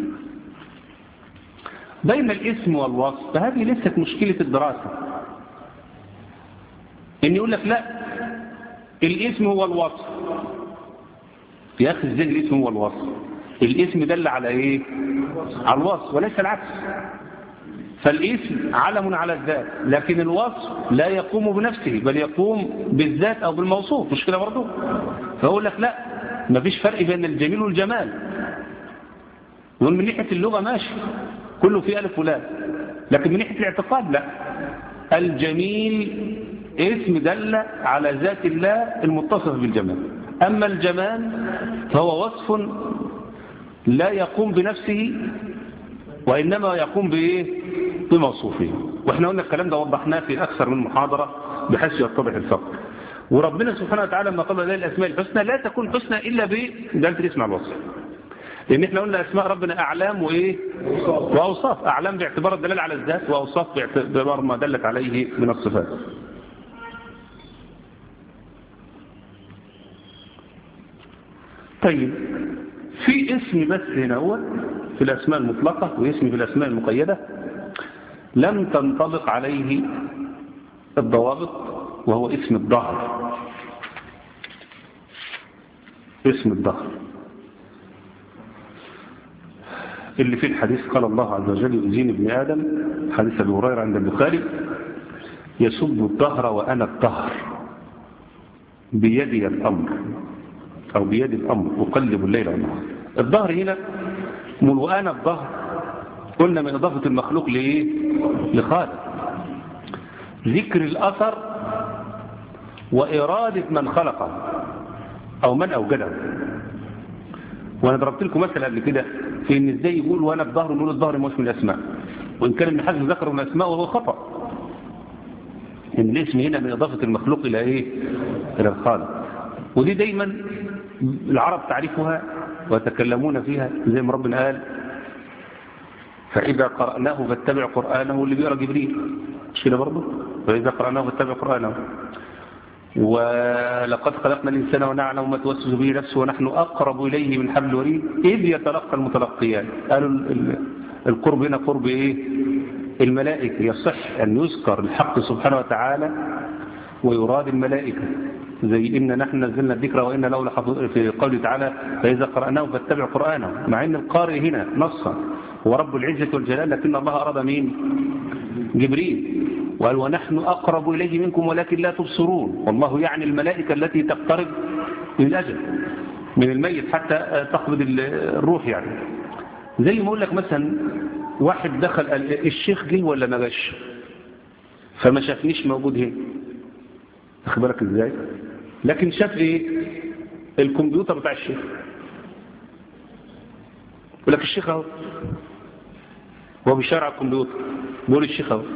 Speaker 1: بين الاسم والوصف فهذه ليست مشكلة الدراسة إن يقول لك لا الاسم هو الوصف يا أخي ازاي الاسم هو الوصف الاسم دل على إيه على الوصف وليس العكس فالاسم علم على الذات لكن الوصف لا يقوم بنفسه بل يقوم بالذات أو بالموصوف مش كده برضه فأقول لك لا مفيش فرق بين الجميل والجمال يقول من ناحية اللغة ماشي كله في ألف ولام لكن من ناحية الاعتقاد لا الجميل اسم دل على ذات الله المتصف بالجمال أما الجمال فهو وصف لا يقوم بنفسه وإنما يقوم بإيه بموصوفه وإحنا قلنا الكلام ده وضحناه في أكثر من محاضرة بحيث يتضح الفرق وربنا سبحانه وتعالى لما قال لله الأسماء الحسنى لا تكون حسنى إلا بدلالة الاسم على الوصف لأن احنا قلنا أسماء ربنا أعلام وإيه وأوصاف أعلام باعتبار الدلالة على الذات وأوصاف باعتبار ما دلت عليه من الصفات طيب في اسم بس هنا هو في الأسماء المطلقة واسم في الأسماء المقيدة لم تنطبق عليه الضوابط وهو اسم الظهر اسم الظهر اللي في الحديث قال الله عز وجل يؤذيني ابن آدم حديث أبي هريرة عند البخاري يسب الظهر وأنا الظهر بيدي الأمر أو بيدي الأمر أقلب الليل والنهار الظهر هنا من وأنا الظهر قلنا من إضافة المخلوق لإيه لخالق ذكر الأثر وإرادة من خلقه أو من أوجده وأنا ضربت لكم مثل قبل كده في إن إزاي يقول وأنا الظهر ونقول الظهر مش من الأسماء وإن كان ابن حزم ذكر من الأسماء وهو خطأ إن الاسم هنا من إضافة المخلوق إلى إيه إلى الخالق ودي دايما العرب تعرفها ويتكلمون فيها زي ما ربنا قال فإذا قرأناه فاتبع قرآنه اللي بيقرأ جبريل مش كده برضه فإذا قرأناه فاتبع قرآنه ولقد خلقنا الإنسان ونعلم ما توسوس به نفسه ونحن أقرب إليه من حبل الوريد إذ يتلقى المتلقيان قالوا القرب هنا قرب إيه الملائكة يصح أن يذكر الحق سبحانه وتعالى ويراد الملائكة زي إن نحن نزلنا الذكر وإن له لحفظ في قوله تعالى فإذا قرأناه فاتبع قرآنه مع أن القارئ هنا نصا هو رب العزة والجلال لكن الله أراد مين جبريل وقال ونحن أقرب إليه منكم ولكن لا تبصرون والله يعني الملائكة التي تقترب من الأجل من الميت حتى تقبض الروح يعني زي ما أقول لك مثلا واحد دخل قال الشيخ جه ولا ما جاش فما شافنيش موجود هنا واخد بالك ازاي لكن شاف ايه الكمبيوتر بتاع الشيخ يقول لك الشيخ اهو هو بيشارع الكمبيوتر بيقول الشيخ اهو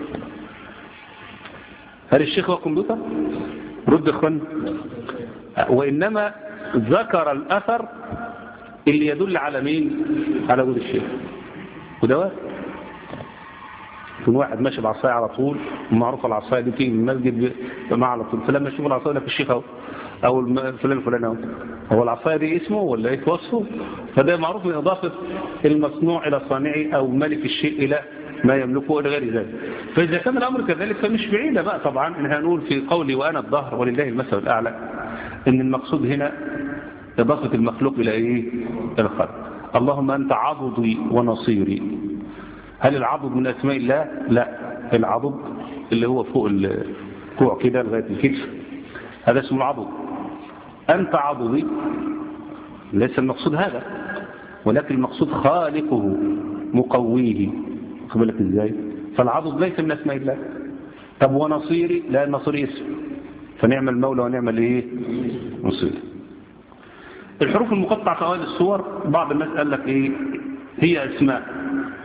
Speaker 1: هل الشيخ هو كمبيوتر رد اخوان وانما ذكر الاثر اللي يدل على مين على وجود الشيخ وده واحد يكون واحد ماشي بعصايه على طول ومعروف العصايه دي تيجي من المسجد معاه على طول فلما يشوف العصايه لك الشيخ اهو او فلان الفلاني اهو هو العصايه دي اسمه ولا ايه وصفه فده معروف من اضافه المصنوع الى صانعه او ملك الشيء الى ما يملكه الى غير ذلك فاذا كان الامر كذلك فمش بعيده بقى طبعا ان هنقول في قولي وانا الظهر ولله المثل الاعلى ان المقصود هنا اضافه المخلوق الى ايه الى الخلق اللهم انت عضدي ونصيري هل العضد من أسماء الله لا العضد اللي هو فوق الكوع كده لغاية الكتف هذا اسمه العضد أنت عضدي ليس المقصود هذا ولكن المقصود خالقه مقويه بالك ازاي فالعضد ليس من أسماء الله طب ونصيري لا النصير اسم فنعم المولى ونعم الايه نصير الحروف المقطعة في أوائل الصور بعض الناس قال لك ايه هي اسماء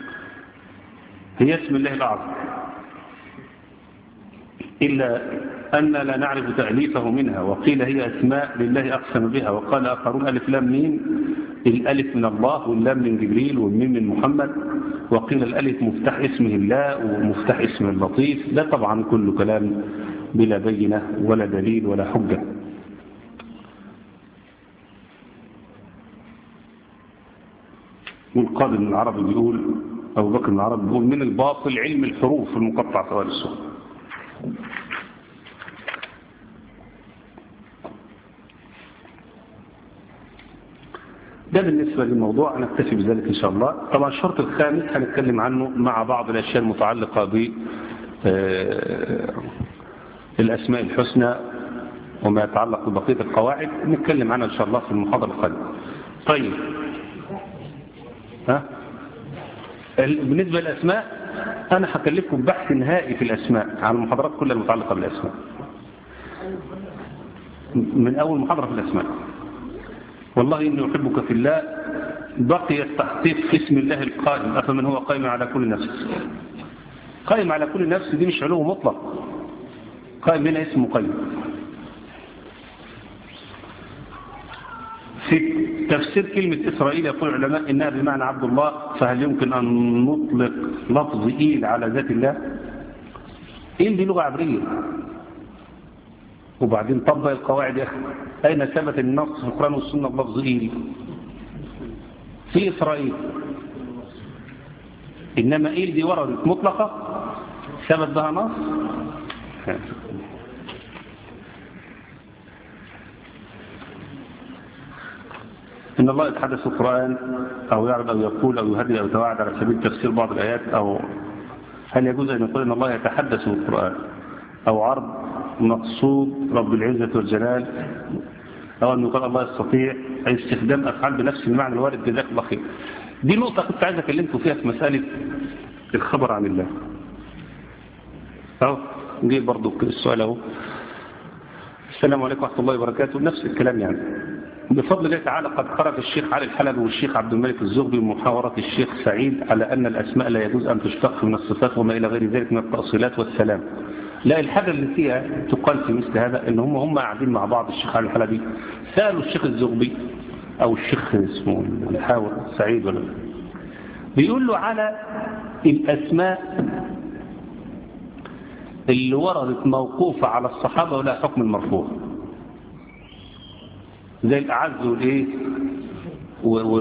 Speaker 1: هي اسم الله الأعظم إلا أن لا نعرف تأليفه منها وقيل هي أسماء لله أقسم بها وقال آخرون ألف لام مين الألف من الله واللام من جبريل والميم من محمد وقيل الألف مفتاح اسمه الله ومفتاح اسمه اللطيف ده طبعا كل كلام بلا بينة ولا دليل ولا حجة والقاضي من العربي بيقول أبو بكر بن العربي بيقول من الباطل علم الحروف المقطعة سواء السور ده بالنسبة للموضوع نكتفي بذلك إن شاء الله طبعا الشرط الخامس هنتكلم عنه مع بعض الأشياء المتعلقة ب الأسماء الحسنى وما يتعلق ببقية القواعد نتكلم عنها إن شاء الله في المحاضرة القادمة طيب ها بالنسبة للأسماء أنا هكلفكم بحث نهائي في الأسماء على المحاضرات كلها المتعلقة بالأسماء من أول محاضرة في الأسماء والله إني أحبك في الله بقي التحقيق في اسم الله القائم أفمن هو قائم على كل نفس قائم على كل نفس دي مش علو مطلق قائم هنا اسم مقيم في تفسير كلمة إسرائيل يقول العلماء إنها بمعنى عبد الله فهل يمكن أن نطلق لفظ إيل على ذات الله إيل دي لغة عبرية وبعدين طبق القواعد يا أخي أين ثبت النص في القرآن والسنة بلفظ إيل في إسرائيل إنما إيل دي وردت مطلقة ثبت بها نص إن الله يتحدث في القرآن أو يعرض أو يقول أو يهدد أو يتواعد على سبيل تفسير بعض الآيات أو هل يجوز أن يقول إن الله يتحدث في القرآن أو عرض مقصود رب العزة والجلال أو أن يقول الله يستطيع استخدام أفعال بنفس المعنى الوارد جزاك الله خير دي نقطة كنت عايز أكلمكم فيها في مسألة الخبر عن الله أهو جه برضو السؤال أهو السلام عليكم ورحمة الله وبركاته نفس الكلام يعني بفضل الله تعالى قد خرج الشيخ علي الحلبي والشيخ عبد الملك الزغبي محاورة الشيخ سعيد على أن الأسماء لا يجوز أن تشتق من الصفات وما إلى غير ذلك من التأصيلات والسلام لا الحاجة اللي فيها تقال في مثل هذا ان هم هم قاعدين مع بعض الشيخ علي الحلبي سألوا الشيخ الزغبي أو الشيخ اسمه الحاور سعيد ولا بيقول له على الأسماء اللي وردت موقوفة على الصحابة ولا حكم المرفوع زي الأعز والإيه و... و...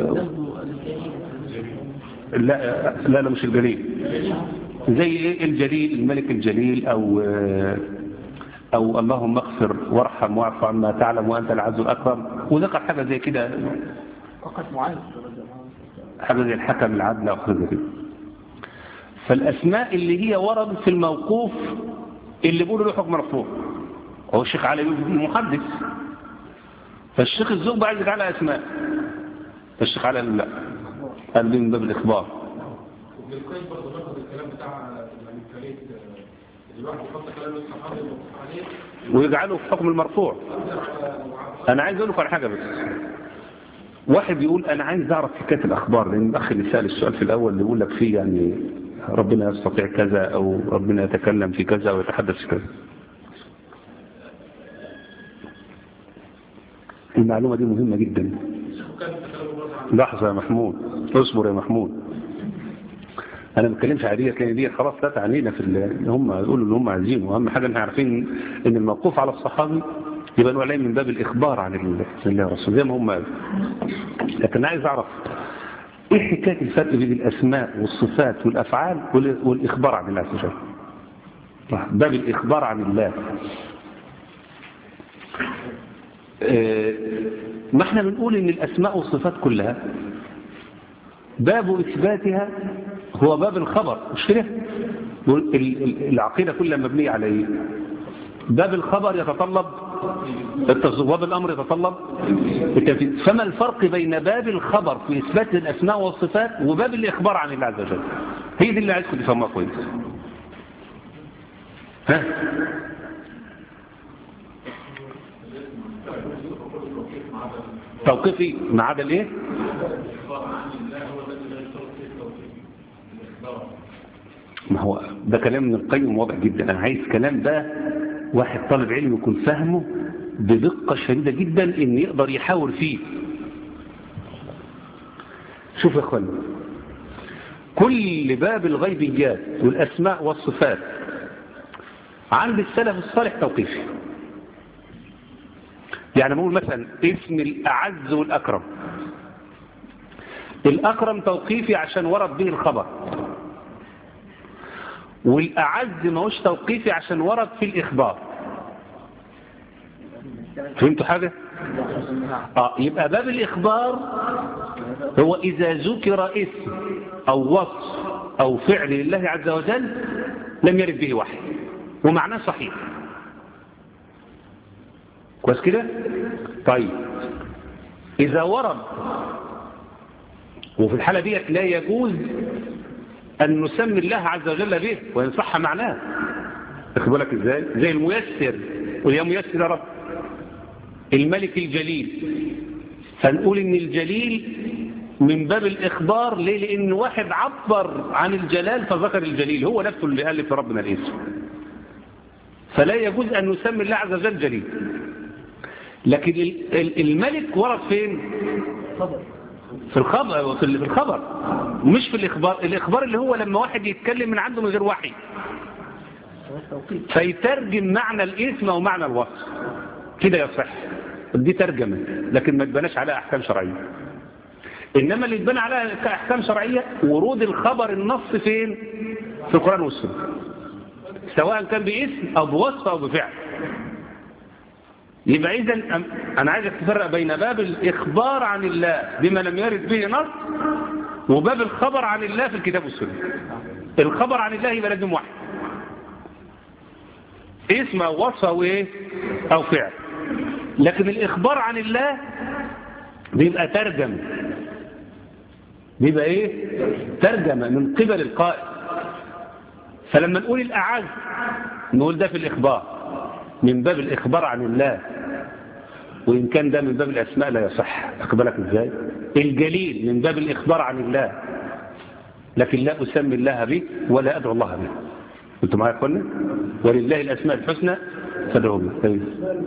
Speaker 1: لا لا لا مش الجليل زي إيه الجليل الملك الجليل أو أو اللهم اغفر وارحم واعف عما تعلم وأنت العز الأكرم وذكر حاجة زي كده
Speaker 2: وقت معين
Speaker 1: حاجة زي الحكم العدل أو حاجة زي كده فالأسماء اللي هي وردت في الموقوف اللي بيقولوا له حكم مرفوع هو الشيخ علي يوسف محدث فالشيخ الزوج عايز يجعلها أسماء فالشيخ علي لا قال دي من باب الإخبار
Speaker 3: وابن القيم برضه ناخد الكلام بتاع الملكالية الواحد يحط كلام الصحابي الموقوف عليه
Speaker 1: ويجعله في حكم المرفوع أنا عايز أقول لكم على حاجة بس واحد يقول أنا عايز أعرف حكاية الأخبار لأن الأخ اللي سأل السؤال في الأول اللي يقول لك فيه يعني ربنا يستطيع كذا أو ربنا يتكلم في كذا أو يتحدث في كذا المعلومة دي مهمة جدا لحظة يا محمود اصبر يا محمود انا ما بتكلمش على ديت لان ديت خلاص لا تعنينا في اللي هم يقولوا اللي هم عايزينه واهم حاجه احنا عارفين ان الموقوف على الصحابي يبقى نوع عليه من باب الاخبار عن الله والرسول زي ما هم قالوا لكن انا عايز اعرف ايه حكايه الفرق بين الاسماء والصفات والافعال والاخبار عن الله عز وجل باب الاخبار عن الله ما احنا بنقول ان الاسماء والصفات كلها باب اثباتها هو باب الخبر مش كده العقيده كلها مبنيه على ايه باب الخبر يتطلب التصديق وباب الامر يتطلب التنفيذ فما الفرق بين باب الخبر في اثبات الاسماء والصفات وباب الاخبار عن الله عز وجل هي دي اللي عايزكم تفهموها كويس ها توقيفي ما عدا الايه ما هو ده كلام من القيم واضح جدا انا عايز كلام ده واحد طالب علم يكون فاهمه بدقة شديدة جدا ان يقدر يحاور فيه شوف يا اخواني كل باب الغيبيات والاسماء والصفات عند السلف الصالح توقيفي يعني نقول مثلا اسم الأعز والأكرم الأكرم توقيفي عشان ورد به الخبر والأعز ما هوش توقيفي عشان ورد في الإخبار فهمتوا حاجة؟ آه يبقى باب الإخبار هو إذا ذكر اسم أو وصف أو فعل لله عز وجل لم يرد به وحي ومعناه صحيح كويس كده طيب إذا ورد وفي الحالة دي لا يجوز أن نسمي الله عز وجل به وإن صح معناه أخذ بالك إزاي زي الميسر ويا ميسر يا رب الملك الجليل فنقول إن الجليل من باب الإخبار ليه لأن واحد عبر عن الجلال فذكر الجليل هو نفسه اللي ألف ربنا الاسم فلا يجوز أن نسمي الله عز وجل جليل لكن الملك ورد فين في الخبر في الخبر مش في الاخبار الاخبار اللي هو لما واحد يتكلم من عنده من غير وحي
Speaker 2: توقيت
Speaker 1: فيترجم معنى الاسم او معنى الوصف كده يصح دي ترجمة لكن ما تبناش عليها احكام شرعية انما اللي يتبنى عليها كاحكام شرعية ورود الخبر النص فين في القرآن والسنة سواء كان باسم او بوصف او بفعل يبقى اذا انا عايزك تفرق بين باب الاخبار عن الله بما لم يرد به نص وباب الخبر عن الله في الكتاب والسنة الخبر عن الله يبقى لازم واحد اسم او وصف او ايه او فعل لكن الاخبار عن الله بيبقى ترجمه بيبقى ايه ترجمه من قبل القائل فلما نقول الاعز نقول ده في الاخبار من باب الاخبار عن الله وان كان ده من باب الاسماء لا يصح اقبلك ازاي الجليل من باب الاخبار عن الله لكن لا اسمي الله به ولا ادعو الله به انتم معايا يا اخوانا ولله الاسماء الحسنى فادعوه بها طيب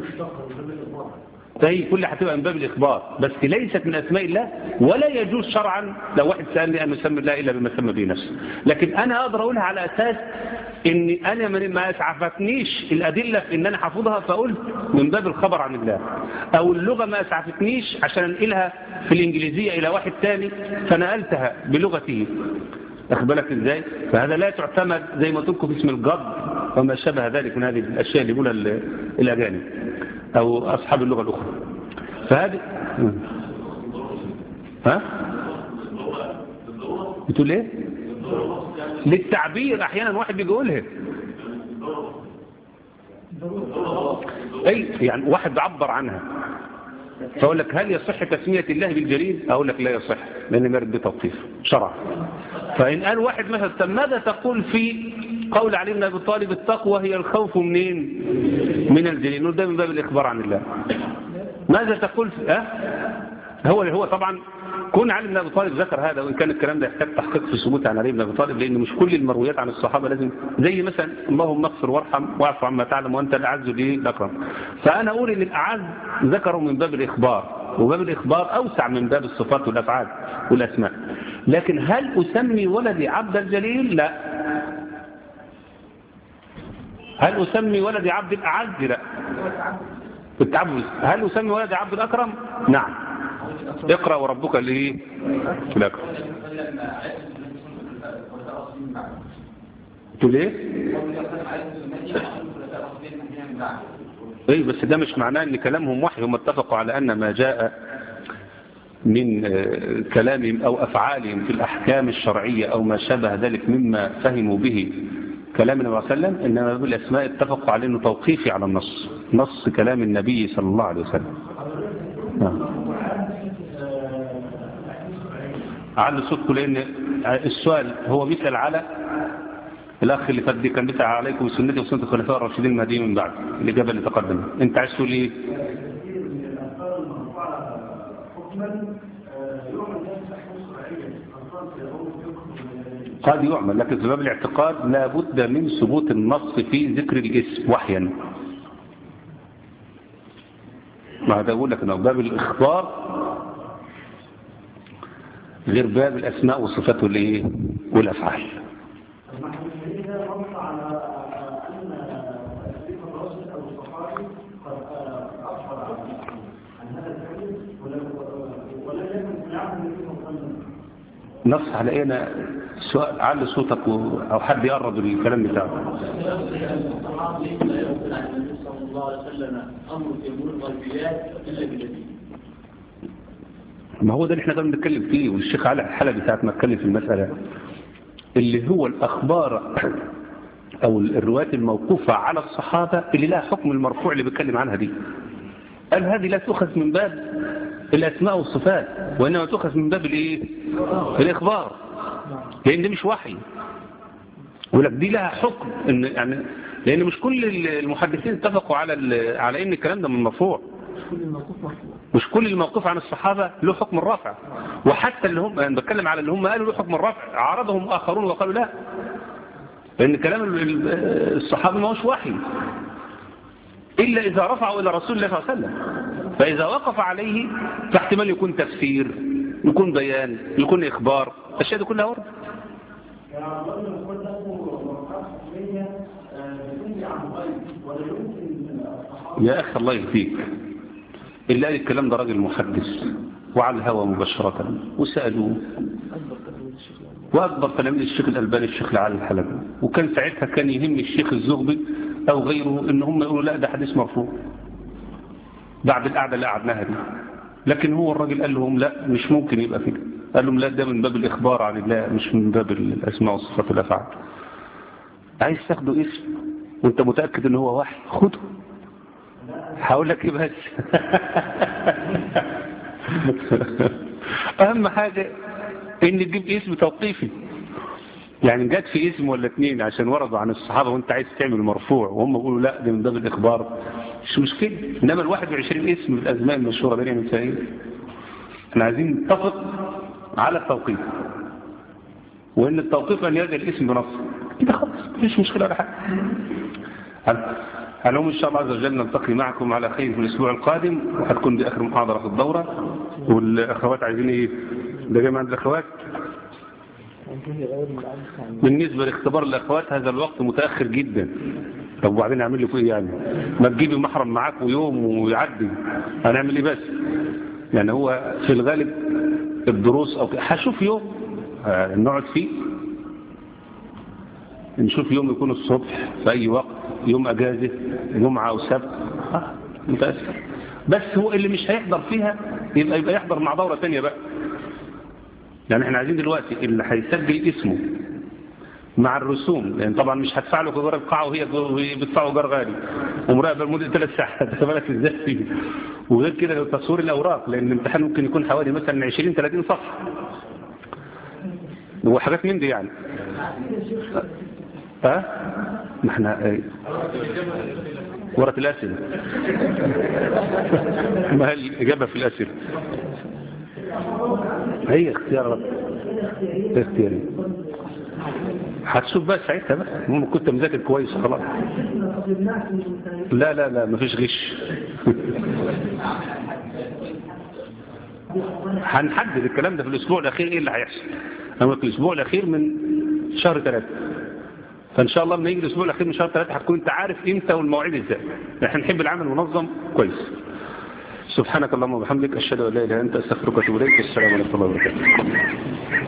Speaker 1: طيب كل هتبقى من باب الاخبار بس ليست من اسماء الله ولا يجوز شرعا لو واحد سالني ان اسمي الله الا بما سمى به نفسه لكن انا اقدر اقولها على اساس ان انا من ما اسعفتنيش الادله في ان انا حافظها فقلت من باب الخبر عن الله او اللغه ما اسعفتنيش عشان انقلها في الانجليزيه الى واحد تاني فنقلتها بلغته أخبرك إزاي فهذا لا تعتمد زي ما تلقوا في اسم الجد وما شابه ذلك من هذه الأشياء اللي يقولها الأجانب أو أصحاب اللغة الأخرى فهذه ها بتقول ايه للتعبير احيانا واحد بيقولها اي يعني واحد بيعبر عنها فأقول لك هل يصح تسمية الله بالجليل أقول لك لا يصح لأن مرد بتوقيف شرع فإن قال واحد مثلا طب ماذا تقول في قول علي بن أبي طالب التقوى هي الخوف منين من الجليل نقول ده من باب الإخبار عن الله ماذا تقول في أه؟ هو هو طبعا كون علي بن ابي طالب ذكر هذا وان كان الكلام ده يحتاج تحقيق في ثبوت عن علي بن ابي طالب لان مش كل المرويات عن الصحابه لازم زي مثلا اللهم اغفر وارحم واعف عما تعلم وانت الاعز لي الاكرم فانا اقول ان الاعز ذكروا من باب الاخبار وباب الاخبار اوسع من باب الصفات والافعال والاسماء لكن هل اسمي ولدي عبد الجليل لا هل اسمي ولدي عبد الاعز لا التعبد هل اسمي ولدي عبد الاكرم نعم اقرأ وربك اللي لك تقول ايه ايه بس ده مش معناه ان كلامهم وحي هم اتفقوا على ان ما جاء من كلامهم او افعالهم في الاحكام الشرعية او ما شابه ذلك مما فهموا به كلام النبي صلى الله عليه وسلم انما بالاسماء اتفقوا على انه توقيفي على النص نص كلام النبي صلى الله عليه وسلم نعم على صوتكم لان السؤال هو بيسأل على الاخ اللي فات دي كان بيسأل عليكم سنتي وسنة الخلفاء الراشدين المهديين من بعد الاجابه اللي تقدم انت عايز تقول ايه قد يعمل لكن في باب الاعتقاد لا بد من ثبوت النص في ذكر الاسم وحيا ما هذا اقول لك انه باب الاخبار غير باب الأسماء والصفات والإيه والأفعال نص على ايه انا سؤال علي صوتك و... او حد يقرب الكلام بتاعه
Speaker 4: الصحابي لا يقول عن النبي صلى الله عليه وسلم امر في امور الغيبيات الا بالذي
Speaker 1: ما هو ده اللي احنا كنا بنتكلم فيه والشيخ علي الحلبي ساعه ما اتكلم في المساله اللي هو الاخبار او الروايات الموقوفه على الصحابه اللي لها حكم المرفوع اللي بيتكلم عنها دي قال هذه لا تؤخذ من باب الاسماء والصفات وانما تؤخذ من باب الايه الاخبار لان دي مش وحي ولك دي لها حكم ان يعني لان مش كل المحدثين اتفقوا على على ان الكلام ده من مرفوع مش كل الموقوف عن الصحابة له حكم الرفع وحتى اللي هم أنا بتكلم على اللي هم قالوا له حكم الرفع عارضهم آخرون وقالوا لا لأن كلام الصحابة ما هوش وحي إلا إذا رفعوا إلى رسول الله صلى الله عليه وسلم فإذا وقف عليه فاحتمال يكون تفسير يكون بيان يكون إخبار الأشياء دي كلها ورد
Speaker 5: يعني أظن كل له مرقات حكمية بدون
Speaker 1: يا أخي الله يهديك اللي قال الكلام ده راجل محدث وعلى الهوى مباشرة وسألوه وأكبر تلاميذ الشيخ الألباني الشيخ العالي الحلبي وكان ساعتها كان يهم الشيخ الزغبي أو غيره إن هم يقولوا لا ده حديث مرفوع بعد القعدة اللي قعدناها دي لكن هو الراجل قال لهم لا مش ممكن يبقى كده قال لهم لا ده من باب الإخبار عن الله مش من باب الأسماء والصفات والأفعال عايز تاخده اسم وانت متأكد ان هو واحد خده هقول لك ايه بس اهم حاجة ان تجيب اسم توقيفي يعني جات في اسم ولا اتنين عشان وردوا عن الصحابة وانت عايز تعمل مرفوع وهم بيقولوا لا ده من باب الاخبار مش مشكلة انما ال 21 اسم من الاسماء المشهورة بين المسائل احنا عايزين نتفق على التوقيف وان التوقيف ان يرجع الاسم بنصه كده خلاص مفيش مشكلة ولا حاجة هنقوم إن شاء الله عز وجل نلتقي معكم على خير في الأسبوع القادم وهتكون دي آخر محاضرة في الدورة والأخوات عايزين إيه ده جاي عند الأخوات بالنسبة لاختبار الأخوات هذا الوقت متأخر جدا طب وبعدين أعمل لكم إيه يعني ما تجيبي محرم معاك ويوم ويعدي هنعمل إيه بس يعني هو في الغالب الدروس أو هشوف يوم نقعد فيه نشوف يوم يكون الصبح في أي وقت يوم أجازة جمعة أو سبت آه متأسف بس هو اللي مش هيحضر فيها يبقى يبقى يحضر مع دورة تانية بقى يعني احنا عايزين دلوقتي اللي هيسجل اسمه مع الرسوم لان طبعا مش هدفع له ايجار القاعه وهي بتدفعوا ايجار غالي ومراقبه لمده ثلاث ساعات بالك ازاي وغير كده تصوير الاوراق لان الامتحان ممكن يكون حوالي مثلا 20 30 صفحه وحاجات من دي يعني ها ما احنا ايه ورقه الاسئله ما هي الاجابه في الاسئله هي اختيار اختياري هتشوف بقى ساعتها بقى المهم كنت مذاكر كويس خلاص لا لا لا مفيش غش هنحدد الكلام ده في الاسبوع الاخير ايه اللي هيحصل انا في الاسبوع الاخير من شهر ثلاثة فان شاء الله لما يجي الاسبوع الاخير من شهر ثلاثة هتكون انت عارف امتى والمواعيد ازاي احنا نحب العمل منظم كويس سبحانك اللهم وبحمدك اشهد ان لا اله الا انت استغفرك واتوب اليك السلام عليكم ورحمه الله وبركاته